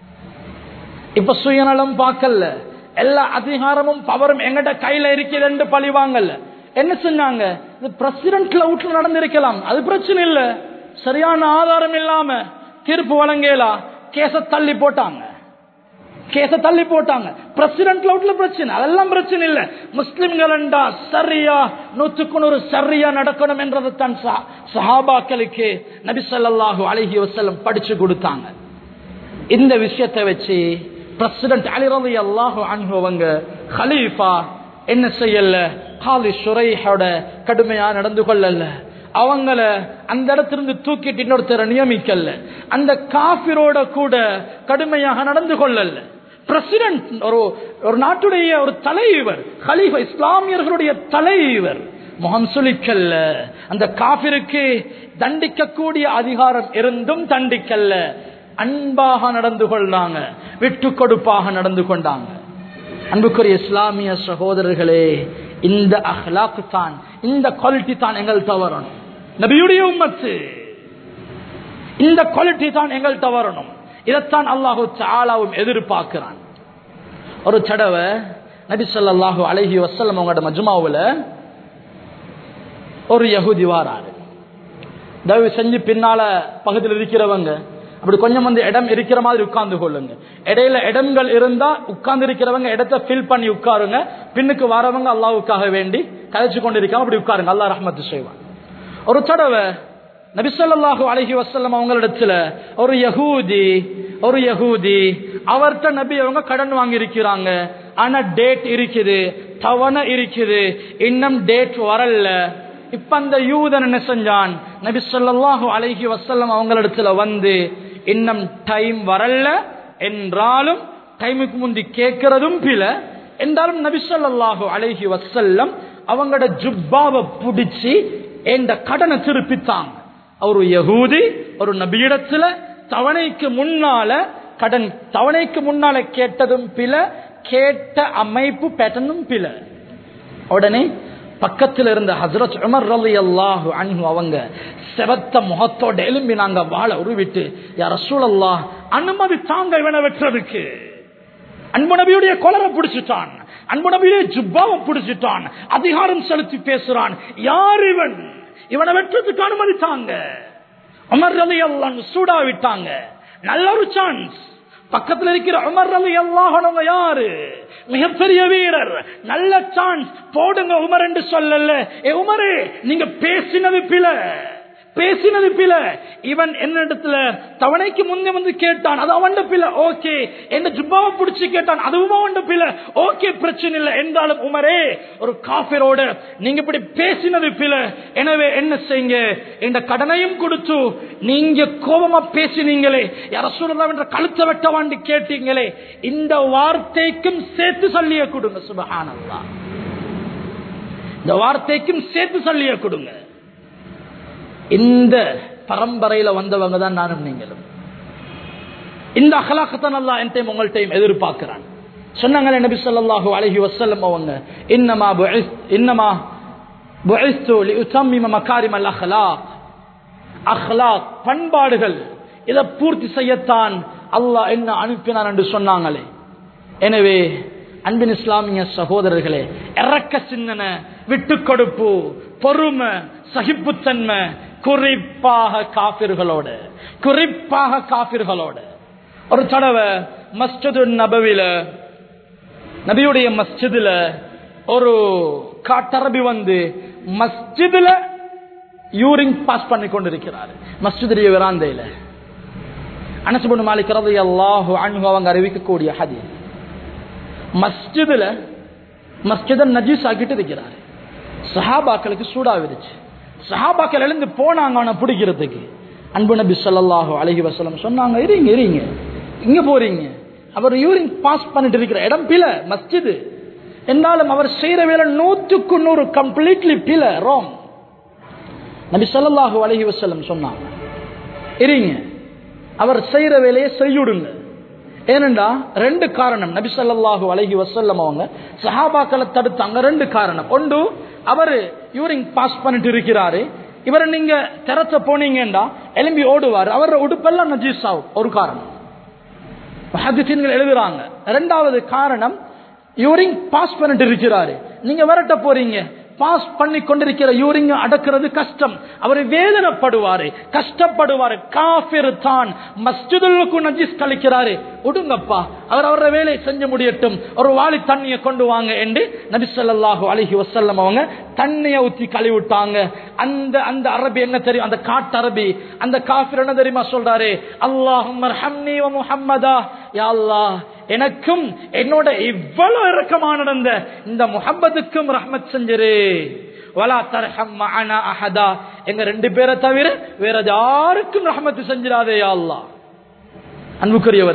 Speaker 1: இப்ப சுயநலம் பார்க்கல எல்லா அதிகாரமும் பவரும் எங்கட கையில இருக்குதுன்னு பழிவாங்கல்ல என்ன செஞ்சாங்க இது பிரசிடென்ட்ல வீட்டுல நடந்திருக்கலாம் அது பிரச்சனை இல்ல சரியான ஆதாரம் இல்லாம தீர்ப்பு வழங்கலா கேச தள்ளி போட்டாங்க கேச தள்ளி போட்டாங்க பிரசிடென்ட் வீட்டுல பிரச்சனை அதெல்லாம் பிரச்சனை இல்ல முஸ்லிம்களண்டா சரியா நூத்துக்கு நூறு சரியா நடக்கணும் என்றதை தான் சஹாபாக்களுக்கு நபி ஸல்லல்லாஹு அலைஹி வஸல்லம் படிச்சு கொடுத்தாங்க இந்த விஷயத்தை வச்சு பிரசிடென்ட் அலி ரலி அல்லாஹு அன்ஹு அவங்க ஹலீஃபா என்ன செய்யல காலி சுரைஹோட கடுமையா நடந்து கொள்ளல அவங்கள அந்த இடத்திலிருந்து தூக்கிட்டு இன்னொருத்தரை நியமிக்கல அந்த காபிரோட கூட கடுமையாக நடந்து கொள்ளல பிரசிடென்ட் ஒரு ஒரு நாட்டுடைய ஒரு தலைவர் ஹலீஃபா இஸ்லாமியர்களுடைய தலைவர் முகம் சுளிக்கல்ல அந்த காபிருக்கு தண்டிக்கக்கூடிய அதிகாரம் இருந்தும் தண்டிக்கல்ல அன்பாக நடந்து கொண்டாங்க விட்டு கொடுப்பாக நடந்து கொண்டாங்க அன்புக்குரிய இஸ்லாமிய சகோதரர்களே இந்த அஹ்லாக்கு தான் இந்த குவாலிட்டி தான் எங்கள் தவறணும் நபியுடைய உம்மத்து இந்த குவாலிட்டி தான் எங்கள் தவறணும் இதைத்தான் அல்லாஹு சாலாவும் எதிர்பார்க்கிறான் ஒரு தடவை நபி சொல்லாஹு அழகி வசல்லம் அவங்களோட மஜ்மாவுல ஒரு யகுதி வாராரு தயவு செஞ்சு பின்னால பகுதியில் இருக்கிறவங்க அப்படி கொஞ்சம் வந்து இடம் இருக்கிற மாதிரி உட்கார்ந்து கொள்ளுங்க இடையில இடங்கள் இருந்தா உட்கார்ந்து இருக்கிறவங்க இடத்தை ஃபில் பண்ணி உட்காருங்க பின்னுக்கு வரவங்க அல்லாவுக்காக வேண்டி கதைச்சு கொண்டு இருக்காம அப்படி உட்காருங்க அல்லா ரஹமத்து செய்வான் ஒரு தடவை நபிசல்லாஹு அலஹி வசல்லம் அவங்களிடத்துல ஒரு யகூதி ஒரு யகூதி அவர்கிட்ட நபி அவங்க கடன் வாங்கி இருக்கிறாங்க ஆனா டேட் இருக்குது தவணை இருக்குது இன்னும் டேட் வரல இப்ப அந்த யூதன் என்ன செஞ்சான் நபி சொல்லாஹு அலஹி வசல்லம் அவங்களிடத்துல வந்து இன்னும் டைம் வரல என்றாலும் டைமுக்கு முந்தி கேட்கறதும் பில என்றாலும் நபி சொல்லாஹு அலஹி வசல்லம் அவங்களோட ஜுப்பாவை பிடிச்சி என்ற கடனை திருப்பித்தாங்க ஒரு யகூதி ஒரு நபியிடத்துல தவணைக்கு முன்னால கடன் தவணைக்கு முன்னால கேட்டதும் பில கேட்ட அமைப்பு பேட்டனும் பில உடனே பக்கத்தில் இருந்த ஹசரத் உமர் ரலி அல்லாஹு அன்ஹு அவங்க செவத்த முகத்தோட எலும்பி நாங்க வாழ உருவிட்டு யார சூழல்லா அனுமதி தாங்க இவனை வெட்டுறதுக்கு அன்பு நபியுடைய கொலரை பிடிச்சிட்டான் அன்பு நபியுடைய ஜுப்பாவை பிடிச்சிட்டான் அதிகாரம் செலுத்தி பேசுறான் யார் இவன் இவனை வெட்டுறதுக்கு அனுமதி தாங்க உமர் ரலி அல்லாஹ் சூடா விட்டாங்க நல்ல ஒரு சான்ஸ் பக்கத்தில் இருக்கிற உமர் அலி அல்லாஹனவங்க யாரு மிகப்பெரிய வீரர் நல்ல சான்ஸ் போடுங்க உமர் என்று சொல்லல ஏ உமரே நீங்க பேசினது பில பேசினது பில இவன் என்னிடத்துல தவணைக்கு முன்னே வந்து கேட்டான் அது அவன் பில ஓகே என்ன ஜுப்பாவை பிடிச்சு கேட்டான் அதுவும் அவன் பில ஓகே பிரச்சனை இல்லை என்றாலும் உமரே ஒரு காஃபிரோட நீங்க இப்படி பேசினது பில எனவே என்ன செய்யுங்க இந்த கடனையும் கொடுத்து நீங்க கோபமா பேசினீங்களே யார சொல்லலாம் என்ற கழுத்தை வெட்ட வாண்டி கேட்டீங்களே இந்த வார்த்தைக்கும் சேர்த்து சொல்லிய கொடுங்க சுபஹானல்லா இந்த வார்த்தைக்கும் சேர்த்து சொல்லிய கொடுங்க இந்த பரம்பரையில வந்தவங்க தான் நானும் நீங்களும் இந்த அகலாக்கத்தான் அல்லா என் உங்கள்கிட்டையும் எதிர்பார்க்கிறான் சொன்னாங்களே நபி சொல்லாஹு அலஹி வசல்லம் அவங்க இன்னமா இன்னமா மக்காரிம் அல் அஹ்லாக் அஹ்லாக் பண்பாடுகள் இதை பூர்த்தி செய்யத்தான் அல்லாஹ் என்ன அனுப்பினான் என்று சொன்னாங்களே எனவே அன்பின் இஸ்லாமிய சகோதரர்களே இறக்க சிந்தன விட்டு கொடுப்பு பொறுமை சகிப்புத்தன்மை குறிப்பாக காபிர்களோட குறிப்பாக காபிர்களோட ஒரு தடவை மஸ்ஜிது நபவில நபியுடைய மஸ்ஜிதுல ஒரு காட்டரபி வந்து மஸ்ஜிதுல யூரிங் பாஸ் பண்ணி கொண்டிருக்கிறார் மஸ்ஜிதுடைய விராந்தையில அனசுபுன் மாலிக் ரதி அல்லாஹு அன்ஹு அவங்க அறிவிக்கக்கூடிய ஹதி மஸ்ஜிதுல மஸ்ஜித நஜீஸ் ஆக்கிட்டு இருக்கிறாரு சஹாபாக்களுக்கு சூடாவிருச்சு சஹாபாக்கள் எழுந்து போனாங்க அவனை பிடிக்கிறதுக்கு அன்பு நபி சொல்லாஹு அழகி வசலம் சொன்னாங்க இருங்க இருங்க இங்க போறீங்க அவர் யூரின் பாஸ் பண்ணிட்டு இருக்கிற இடம் பில மஸ்ஜிது என்றாலும் அவர் செய்யற வேலை நூற்றுக்கு நூறு கம்ப்ளீட்லி பில ரோம் நபி சொல்லாஹு அழகி வசலம் சொன்னாங்க இருங்க அவர் செய்யற வேலையை செய்யுடுங்க ஏனென்றா ரெண்டு காரணம் நபி சொல்லாஹு அழகி வசல்லம் அவங்க சஹாபாக்களை தடுத்தாங்க ரெண்டு காரணம் ஒன்று அவரு யூரிங் பாஸ் பண்ணிட்டு இருக்கிறாரு இவரை நீங்க திறத்த போனீங்கன்னா எலும்பி ஓடுவார் அவரோட உடுப்பெல்லாம் நஜீஸ் ஆகும் ஒரு காரணம் எழுதுறாங்க ரெண்டாவது காரணம் யூரிங் பாஸ் பண்ணிட்டு இருக்கிறாரு நீங்க விரட்ட போறீங்க பாஸ் பண்ணி கொண்டிருக்கிற யூரிங் அடக்கிறது கஷ்டம் அவர் வேதனைப்படுவாரு கஷ்டப்படுவாரு காபிர் தான் மஸ்ஜிதுக்கு நஜிஸ் கழிக்கிறாரு விடுங்கப்பா அவர் அவரோட வேலையை செஞ்சு முடியட்டும் ஒரு வாளி தண்ணியை கொண்டு வாங்க என்று நபி சொல்லாஹு அலஹி வசல்லம் அவங்க தண்ணியை ஊத்தி கழுவிட்டாங்க அந்த அந்த அரபி என்ன தெரியும் அந்த காட்டு அரபி அந்த காபிர் என்ன தெரியுமா சொல்றாரு அல்லாஹும் முஹம்மதா யா அல்லாஹ் எனக்கும் என்னோட இவ்வளவு இறக்கமா நடந்த இந்த முகம்மதுக்கும் ரஹ்மத் செஞ்சிரு வலா தர்ஹம் மஅனா அஹதா எங்க ரெண்டு பேரை தவிர வேற யாருக்கும் ரஹ்மத் செஞ்சிடாதே யா அல்லாஹ் அன்புக்குரியவர்களே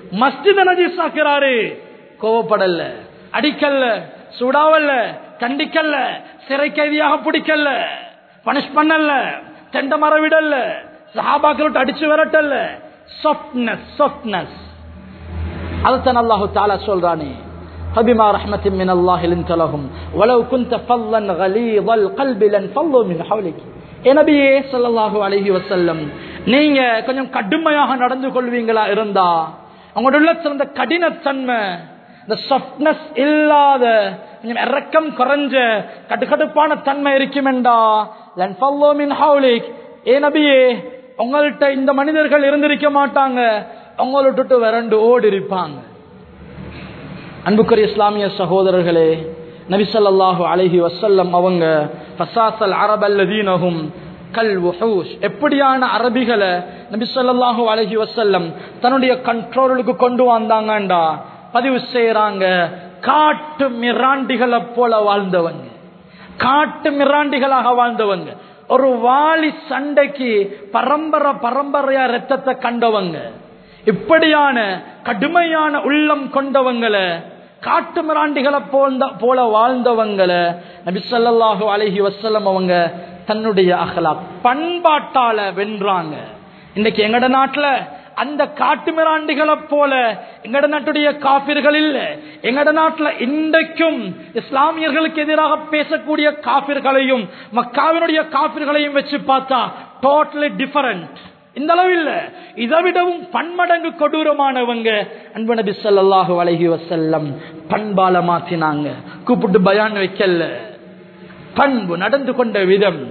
Speaker 1: மஸ்ஜித நஜீஸ் ஆக்குறாரு கோவப்படல அடிக்கல்ல சுடாவல்ல கண்டிக்கல்ல சிறை கைதியாக பிடிக்கல பனிஷ் பண்ணல தெண்ட மர விடல சஹாபாக்கள் அடிச்சு விரட்டல்ல சாஃப்ட்னஸ் சாஃப்ட்னஸ் அதுதான் அல்லாஹு தாலா சொல்றானே فبما رحمة من الله لنت لهم ولو كنت فظا غليظ القلب لانفضوا من حولك ஏ நபியே ஸல்லல்லாஹு அலைஹி வஸல்லம் நீங்க கொஞ்சம் கடுமையாக நடந்து கொள்வீங்களா இருந்தா உங்களோட உள்ளத்துல இருந்த கடினத்தன்மை இந்த சாஃப்ட்னஸ் இல்லாத கொஞ்சம் இறக்கம் குறைஞ்ச கடுகடுப்பான தன்மை இருக்குமெண்டா லன் ஃபல்லோ மின் ஹவுலிக் ஏ நபியே உங்கள்கிட்ட இந்த மனிதர்கள் இருந்திருக்க மாட்டாங்க உங்களை விட்டுட்டு விரண்டு ஓடி இருப்பாங்க அன்புக்குரிய இஸ்லாமிய சகோதரர்களே நபிசல்லாஹு அலைஹி வசல்லம் அவங்க ஃபசாசல் அரபல்லதீனஹும் கல் உஹூஷ் எப்படியான அரபிகளை நபிசல்லாஹு அலைஹி வசல்லம் தன்னுடைய கண்ட்ரோலுக்கு கொண்டு வந்தாங்கண்டா பதிவு செய்யறாங்க காட்டு மிராண்டிகளை போல வாழ்ந்தவங்க காட்டு மிராண்டிகளாக வாழ்ந்தவங்க ஒரு வாலி சண்டைக்கு பரம்பரை பரம்பரையா ரத்தத்தை கண்டவங்க இப்படியான கடுமையான உள்ளம் கொண்டவங்களை காட்டு மிராண்டிகளை போல போல வாழ்ந்தவங்களை நபிசல்லாஹு அலஹி வசல்லம் அவங்க தன்னுடைய அகலா பண்பாட்டால வென்றாங்க இன்னைக்கு எங்கட நாட்டுல அந்த காட்டு மிராண்டிகளை போல எங்கட நாட்டுடைய காபிர்கள் இல்ல எங்கட நாட்டுல இன்றைக்கும் இஸ்லாமியர்களுக்கு எதிராக பேசக்கூடிய காபிர்களையும் மக்காவினுடைய காபிர்களையும் வச்சு பார்த்தா டோட்டலி டிஃபரண்ட் இந்த அளவு இல்ல இதை விடவும் பன்மடங்கு கொடூரமானவங்க அன்பு நபி ஸல்லல்லாஹு அலைஹி வஸல்லம் பண்பால மாத்தினாங்க கூப்பிட்டு பயான் வைக்கல பண்பு நடந்து கொண்ட விதம்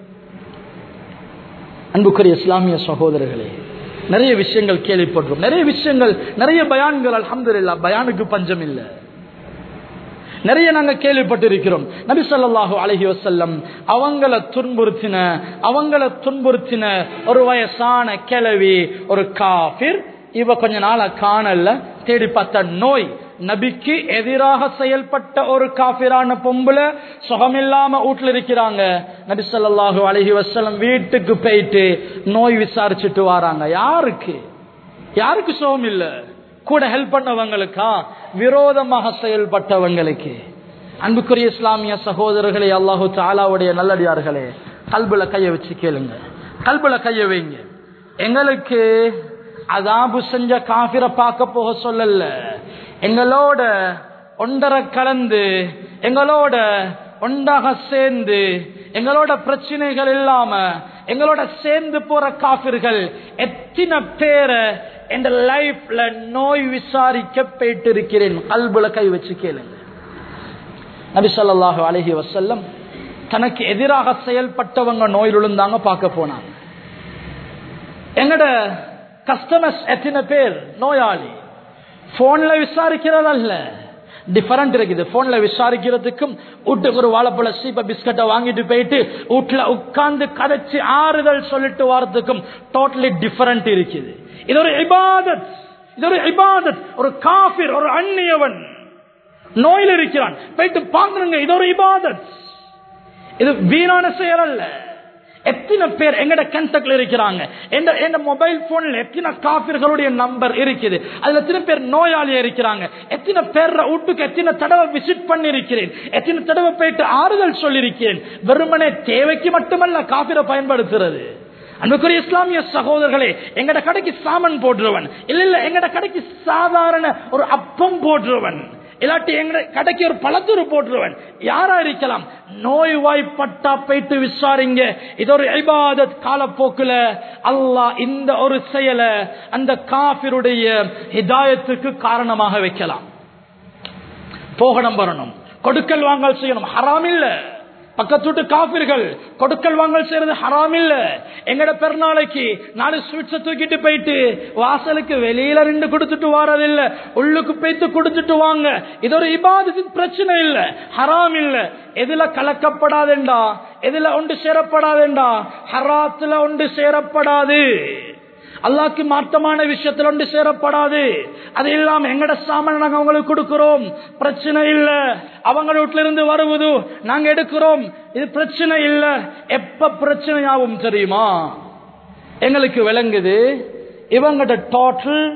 Speaker 1: அன்புக்குரிய இஸ்லாமிய சகோதரர்களே நிறைய விஷயங்கள் கேள்விப்படுறோம் நிறைய விஷயங்கள் நிறைய பயான்கள் அல்ஹம்துலில்லாஹ் பயானுக்கு பஞ்சம் இல்லை நிறைய நாங்க கேள்விப்பட்டிருக்கிறோம் நபி ஸல்லல்லாஹு அலைஹி வஸல்லம் அவங்கள துன்புறுத்தின அவங்கள துன்புறுத்தின ஒரு வயசான கிழவி ஒரு காஃபிர் இவ கொஞ்ச நாளா காணல தேடி பார்த்த நோய் நபிக்கு எதிராக செயல்பட்ட ஒரு காபிரான பொம்புல சுகமில்லாம வீட்டுல இருக்கிறாங்க நபி ஸல்லல்லாஹு அலைஹி வஸல்லம் வீட்டுக்கு போயிட்டு நோய் விசாரிச்சுட்டு வராங்க யாருக்கு யாருக்கு சுகம் இல்ல கூட ஹெல்ப் பண்ணவங்களுக்கா விரோதமாக செயல்பட்டவங்களுக்கு அன்புக்குரிய இஸ்லாமிய சகோதரர்களே அல்லாஹு தாலாவுடைய நல்லடியார்களே கல்புல கைய வச்சு கேளுங்க கல்புல கைய வைங்க எங்களுக்கு அதாபு செஞ்ச காபிர பார்க்க போக சொல்லல எங்களோட ஒன்றரை கலந்து எங்களோட ஒன்றாக சேர்ந்து எங்களோட பிரச்சனைகள் இல்லாம எங்களோட சேர்ந்து போற காபிர்கள் எத்தனை பேரை என் லைஃப்ல நோய் விசாரிக்க போயிட்டு இருக்கிறேன் கல்புல கை வச்சு கேளுங்க நபி ஸல்லல்லாஹு அலைஹி வஸல்லம் தனக்கு எதிராக செயல்பட்டவங்க நோயில் விழுந்தாங்க பார்க்க போனாங்க எங்கட கஸ்டமர்ஸ் எத்தனை பேர் நோயாளி போன்ல விசாரிக்கிறதல்ல டிஃபரண்ட் இருக்குது போன்ல விசாரிக்கிறதுக்கும் வீட்டுக்கு ஒரு வாழைப்பழ சீப்ப பிஸ்கட்டை வாங்கிட்டு போயிட்டு வீட்டுல உட்கார்ந்து கதைச்சு ஆறுதல் சொல்லிட்டு வரதுக்கும் டோட்டலி டிஃபரண்ட் இருக்குது இது ஒரு இபாதத் இது ஒரு இபாதத் ஒரு காபிர் ஒரு அந்நியவன் நோயில் இருக்கிறான் போயிட்டு பாக்குறங்க இது ஒரு இபாதத் இது வீணான செயல் அல்ல எத்தனை பேர் எங்கட கண்டக்ட்ல இருக்கிறாங்க எந்த மொபைல் போன்ல எத்தனை காபிர்களுடைய நம்பர் இருக்குது அதுல எத்தனை பேர் நோயாளியா இருக்கிறாங்க எத்தனை பேர் வீட்டுக்கு எத்தனை தடவை விசிட் பண்ணி இருக்கிறேன் எத்தனை தடவை போயிட்டு ஆறுதல் சொல்லியிருக்கிறேன் வெறுமனே தேவைக்கு மட்டுமல்ல காபிரை பயன்படுத்துறது அன்புக்குரிய இஸ்லாமிய சகோதரர்களே எங்கட கடைக்கு சாமன் போடுறவன் இல்ல இல்ல எங்கட கடைக்கு சாதாரண ஒரு அப்பம் போடுறவன் இல்லாட்டி எங்க கடைக்கு ஒரு பழத்தூர் போட்டுருவன் யாரா இருக்கலாம் நோய் வாய்ப்பட்டா போயிட்டு விசாரிங்க இது ஒரு ஐபாதத் காலப்போக்குல அல்லாஹ் இந்த ஒரு செயலை அந்த காபிருடைய ஹிதாயத்துக்கு காரணமாக வைக்கலாம் போகணும் வரணும் கொடுக்கல் வாங்கல் செய்யணும் ஹராம் இல்ல பக்கத்துட்டு காபிர்கள் கொடுக்கல் வாங்கல் செய்யறது ஹராம் இல்ல எங்கட பெருநாளைக்கு நாலு ஸ்வீட்ஸ தூக்கிட்டு போயிட்டு வாசலுக்கு வெளியில ரெண்டு கொடுத்துட்டு வாரதில்ல உள்ளுக்கு போயிட்டு கொடுத்துட்டு வாங்க இது ஒரு இபாதத்தின் பிரச்சனை இல்ல ஹராம் இல்ல எதுல கலக்கப்படாதேண்டா எதுல ஒன்று சேரப்படாதேண்டா ஹராத்துல ஒன்று சேரப்படாது அல்லாக்கு மாற்றமான விஷயத்துல ஒன்று சேரப்படாது அது இல்லாம எங்கட சாமான நாங்க அவங்களுக்கு கொடுக்கிறோம் பிரச்சனை இல்ல அவங்க வீட்டுல இருந்து வருவது நாங்க எடுக்கிறோம் இது பிரச்சனை இல்ல எப்ப பிரச்சனையாகும் தெரியுமா எங்களுக்கு விளங்குது இவங்கட டோட்டல்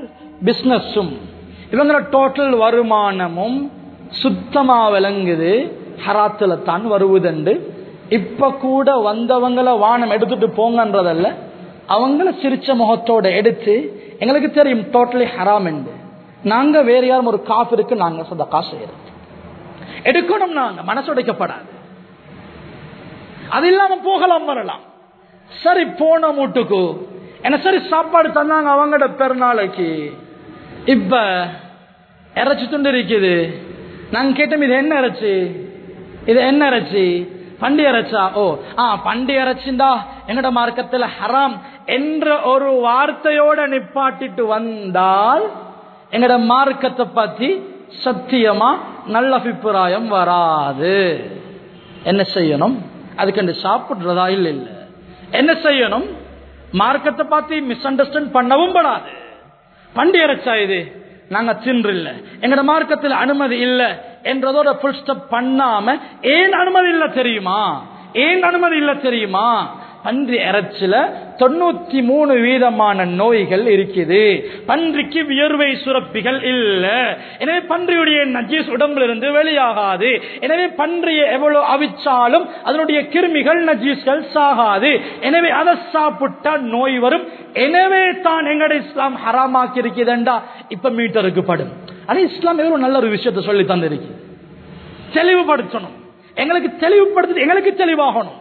Speaker 1: பிசினஸும் இவங்களோட டோட்டல் வருமானமும் சுத்தமா விளங்குது ஹராத்துல தான் வருவதுண்டு இப்ப கூட வந்தவங்கள வானம் எடுத்துட்டு போங்கன்றதல்ல அவங்கள சிரிச்ச முகத்தோட எடுத்து எங்களுக்கு தெரியும் டோட்டலி ஹராம் என்று நாங்க வேற யாரும் ஒரு காஃபிற்கு நாங்க சதக்கா செய்யறோம் எடுக்கணும் நாங்க மனசுடைக்கப்படாது அது இல்லாம போகலாம் வரலாம் சரி போன மூட்டுக்கு என்ன சரி சாப்பாடு தந்தாங்க அவங்களோட பெருநாளைக்கு இப்ப இறைச்சி துண்டு இருக்குது நாங்க கேட்டோம் இது என்ன இறைச்சி இது என்ன இறைச்சி பண்டி இறைச்சா ஓ ஆ பண்டி இறைச்சிந்தா எங்கட மார்க்கத்துல ஹராம் என்ற ஒரு வார்த்தையோட நிப்பாட்டிட்டு வந்தால் எங்கட மார்க்கத்தை பத்தி சத்தியமா நல்ல அபிப்பிராயம் வராது என்ன செய்யணும் அதுக்கு சாப்பிடுறதா இல்ல இல்ல என்ன செய்யணும் மார்க்கத்தை பார்த்து மிஸ் அண்டர்ஸ்டாண்ட் பண்ணவும் படாது பண்டி இறைச்சா இது நாங்க தின்று இல்ல எங்கட மார்க்கத்தில் அனுமதி இல்ல என்றதோட புல் ஸ்டப் பண்ணாம ஏன் அனுமதி இல்ல தெரியுமா ஏன் அனுமதி இல்ல தெரியுமா பன்றி இறைச்சில தொண்ணூத்தி மூணு வீதமான நோய்கள் இருக்குது பன்றிக்கு வியர்வை சுரப்பிகள் இல்ல எனவே பன்றியுடைய நஜீஸ் உடம்புல இருந்து வெளியாகாது எனவே பன்றியை எவ்வளவு அவிச்சாலும் அதனுடைய கிருமிகள் நஜீஸ்கள் சாகாது எனவே அதை சாப்பிட்டா நோய் வரும் எனவே தான் எங்கட இஸ்லாம் ஹராமாக்கி இருக்குதுண்டா இப்ப மீட்டருக்கு படும் ஆனா இஸ்லாம் எவ்வளவு நல்ல ஒரு விஷயத்தை சொல்லி தந்திருக்கு தெளிவுபடுத்தணும் எங்களுக்கு தெளிவுபடுத்து எங்களுக்கு தெளிவாகணும்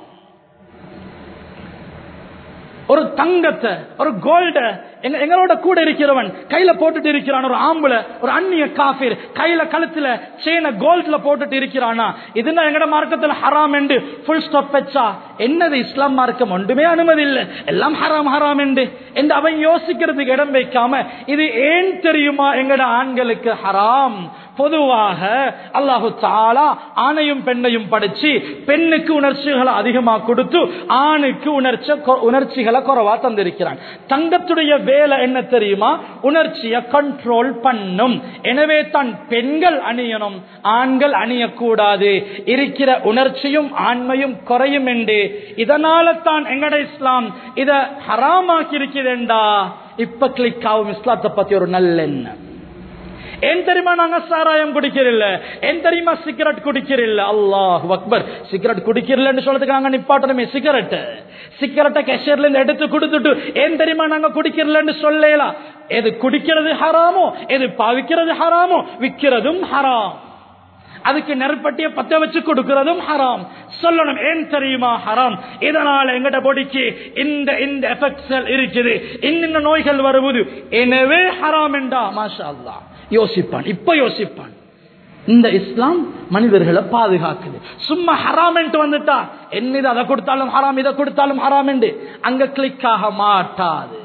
Speaker 1: ஒரு தங்கத்தை ஒரு கோல்ட எங்களோட கூட இருக்கிறவன் கையில போட்டுட்டு இருக்கிறான் ஒரு ஆம்புல ஒரு அந்நிய காஃபிர் கையில கழுத்துல சேன கோல்ட்ல போட்டுட்டு இருக்கிறானா இதுனா எங்கட மார்க்கத்துல ஹராம் என்று புல் ஸ்டாப் வச்சா என்னது இஸ்லாம் மார்க்கம் ஒன்றுமே அனுமதி இல்லை எல்லாம் ஹராம் ஹராம் என்று என்று அவன் யோசிக்கிறதுக்கு இடம் வைக்காம இது ஏன் தெரியுமா எங்கட ஆண்களுக்கு ஹராம் பொதுவாக அல்லாஹு தாலா ஆணையும் பெண்ணையும் படிச்சு பெண்ணுக்கு உணர்ச்சிகளை அதிகமா கொடுத்து ஆணுக்கு உணர்ச்சி உணர்ச்சிகளை குறைவா தந்திருக்கிறான் தங்கத்துடைய வேலை என்ன தெரியுமா உணர்ச்சியை கண்ட்ரோல் பண்ணும் எனவே தான் பெண்கள் அணியணும் ஆண்கள் அணியக்கூடாது இருக்கிற உணர்ச்சியும் ஆண்மையும் குறையும் என்று இதனால தான் எங்கட இஸ்லாம் இத ஹராமாக்கி இருக்கிறேன்டா இப்ப கிளிக் ஆகும் இஸ்லாத்தை பத்தி ஒரு நல்ல எண்ணம் ஏன் தெரியுமா நாங்க சாராயம் குடிக்கிறதில்ல ஏன் தெரியுமா சிகரெட் குடிக்கிறதில்ல அல்லாஹ் அக்பர் சிகரெட் குடிக்கிறலன்னு சொல்றதுக்கு நாங்க நிப்பாட்டணுமே சிகரெட் சிகரெட்டை கேஷியர்ல இருந்து எடுத்து கொடுத்துட்டு ஏன் தெரியுமா நாங்க குடிக்கிறலன்னு சொல்லலாம் எது குடிக்கிறது ஹராமோ எது பாவிக்கிறது ஹராமோ விற்கிறதும் ஹராம் அதுக்கு நெருப்பட்டிய பத்த வச்சு கொடுக்கிறதும் ஹராம் சொல்லணும் ஏன் தெரியுமா ஹராம் இதனால எங்கட பொடிக்கு இந்த இந்த எஃபெக்ட்ஸ் இருக்குது இன்னின்ன நோய்கள் வருவது எனவே ஹராம் என்றா மாஷா அல்லா யோசிப்பான் இப்ப யோசிப்பான் இந்த இஸ்லாம் மனிதர்களை பாதுகாக்குது சும்மா ஹராம் என்று வந்துட்டா என்ன அதை கொடுத்தாலும் ஹராம் இதை கொடுத்தாலும் ஹராம் என்று அங்க கிளிக் ஆக மாட்டாது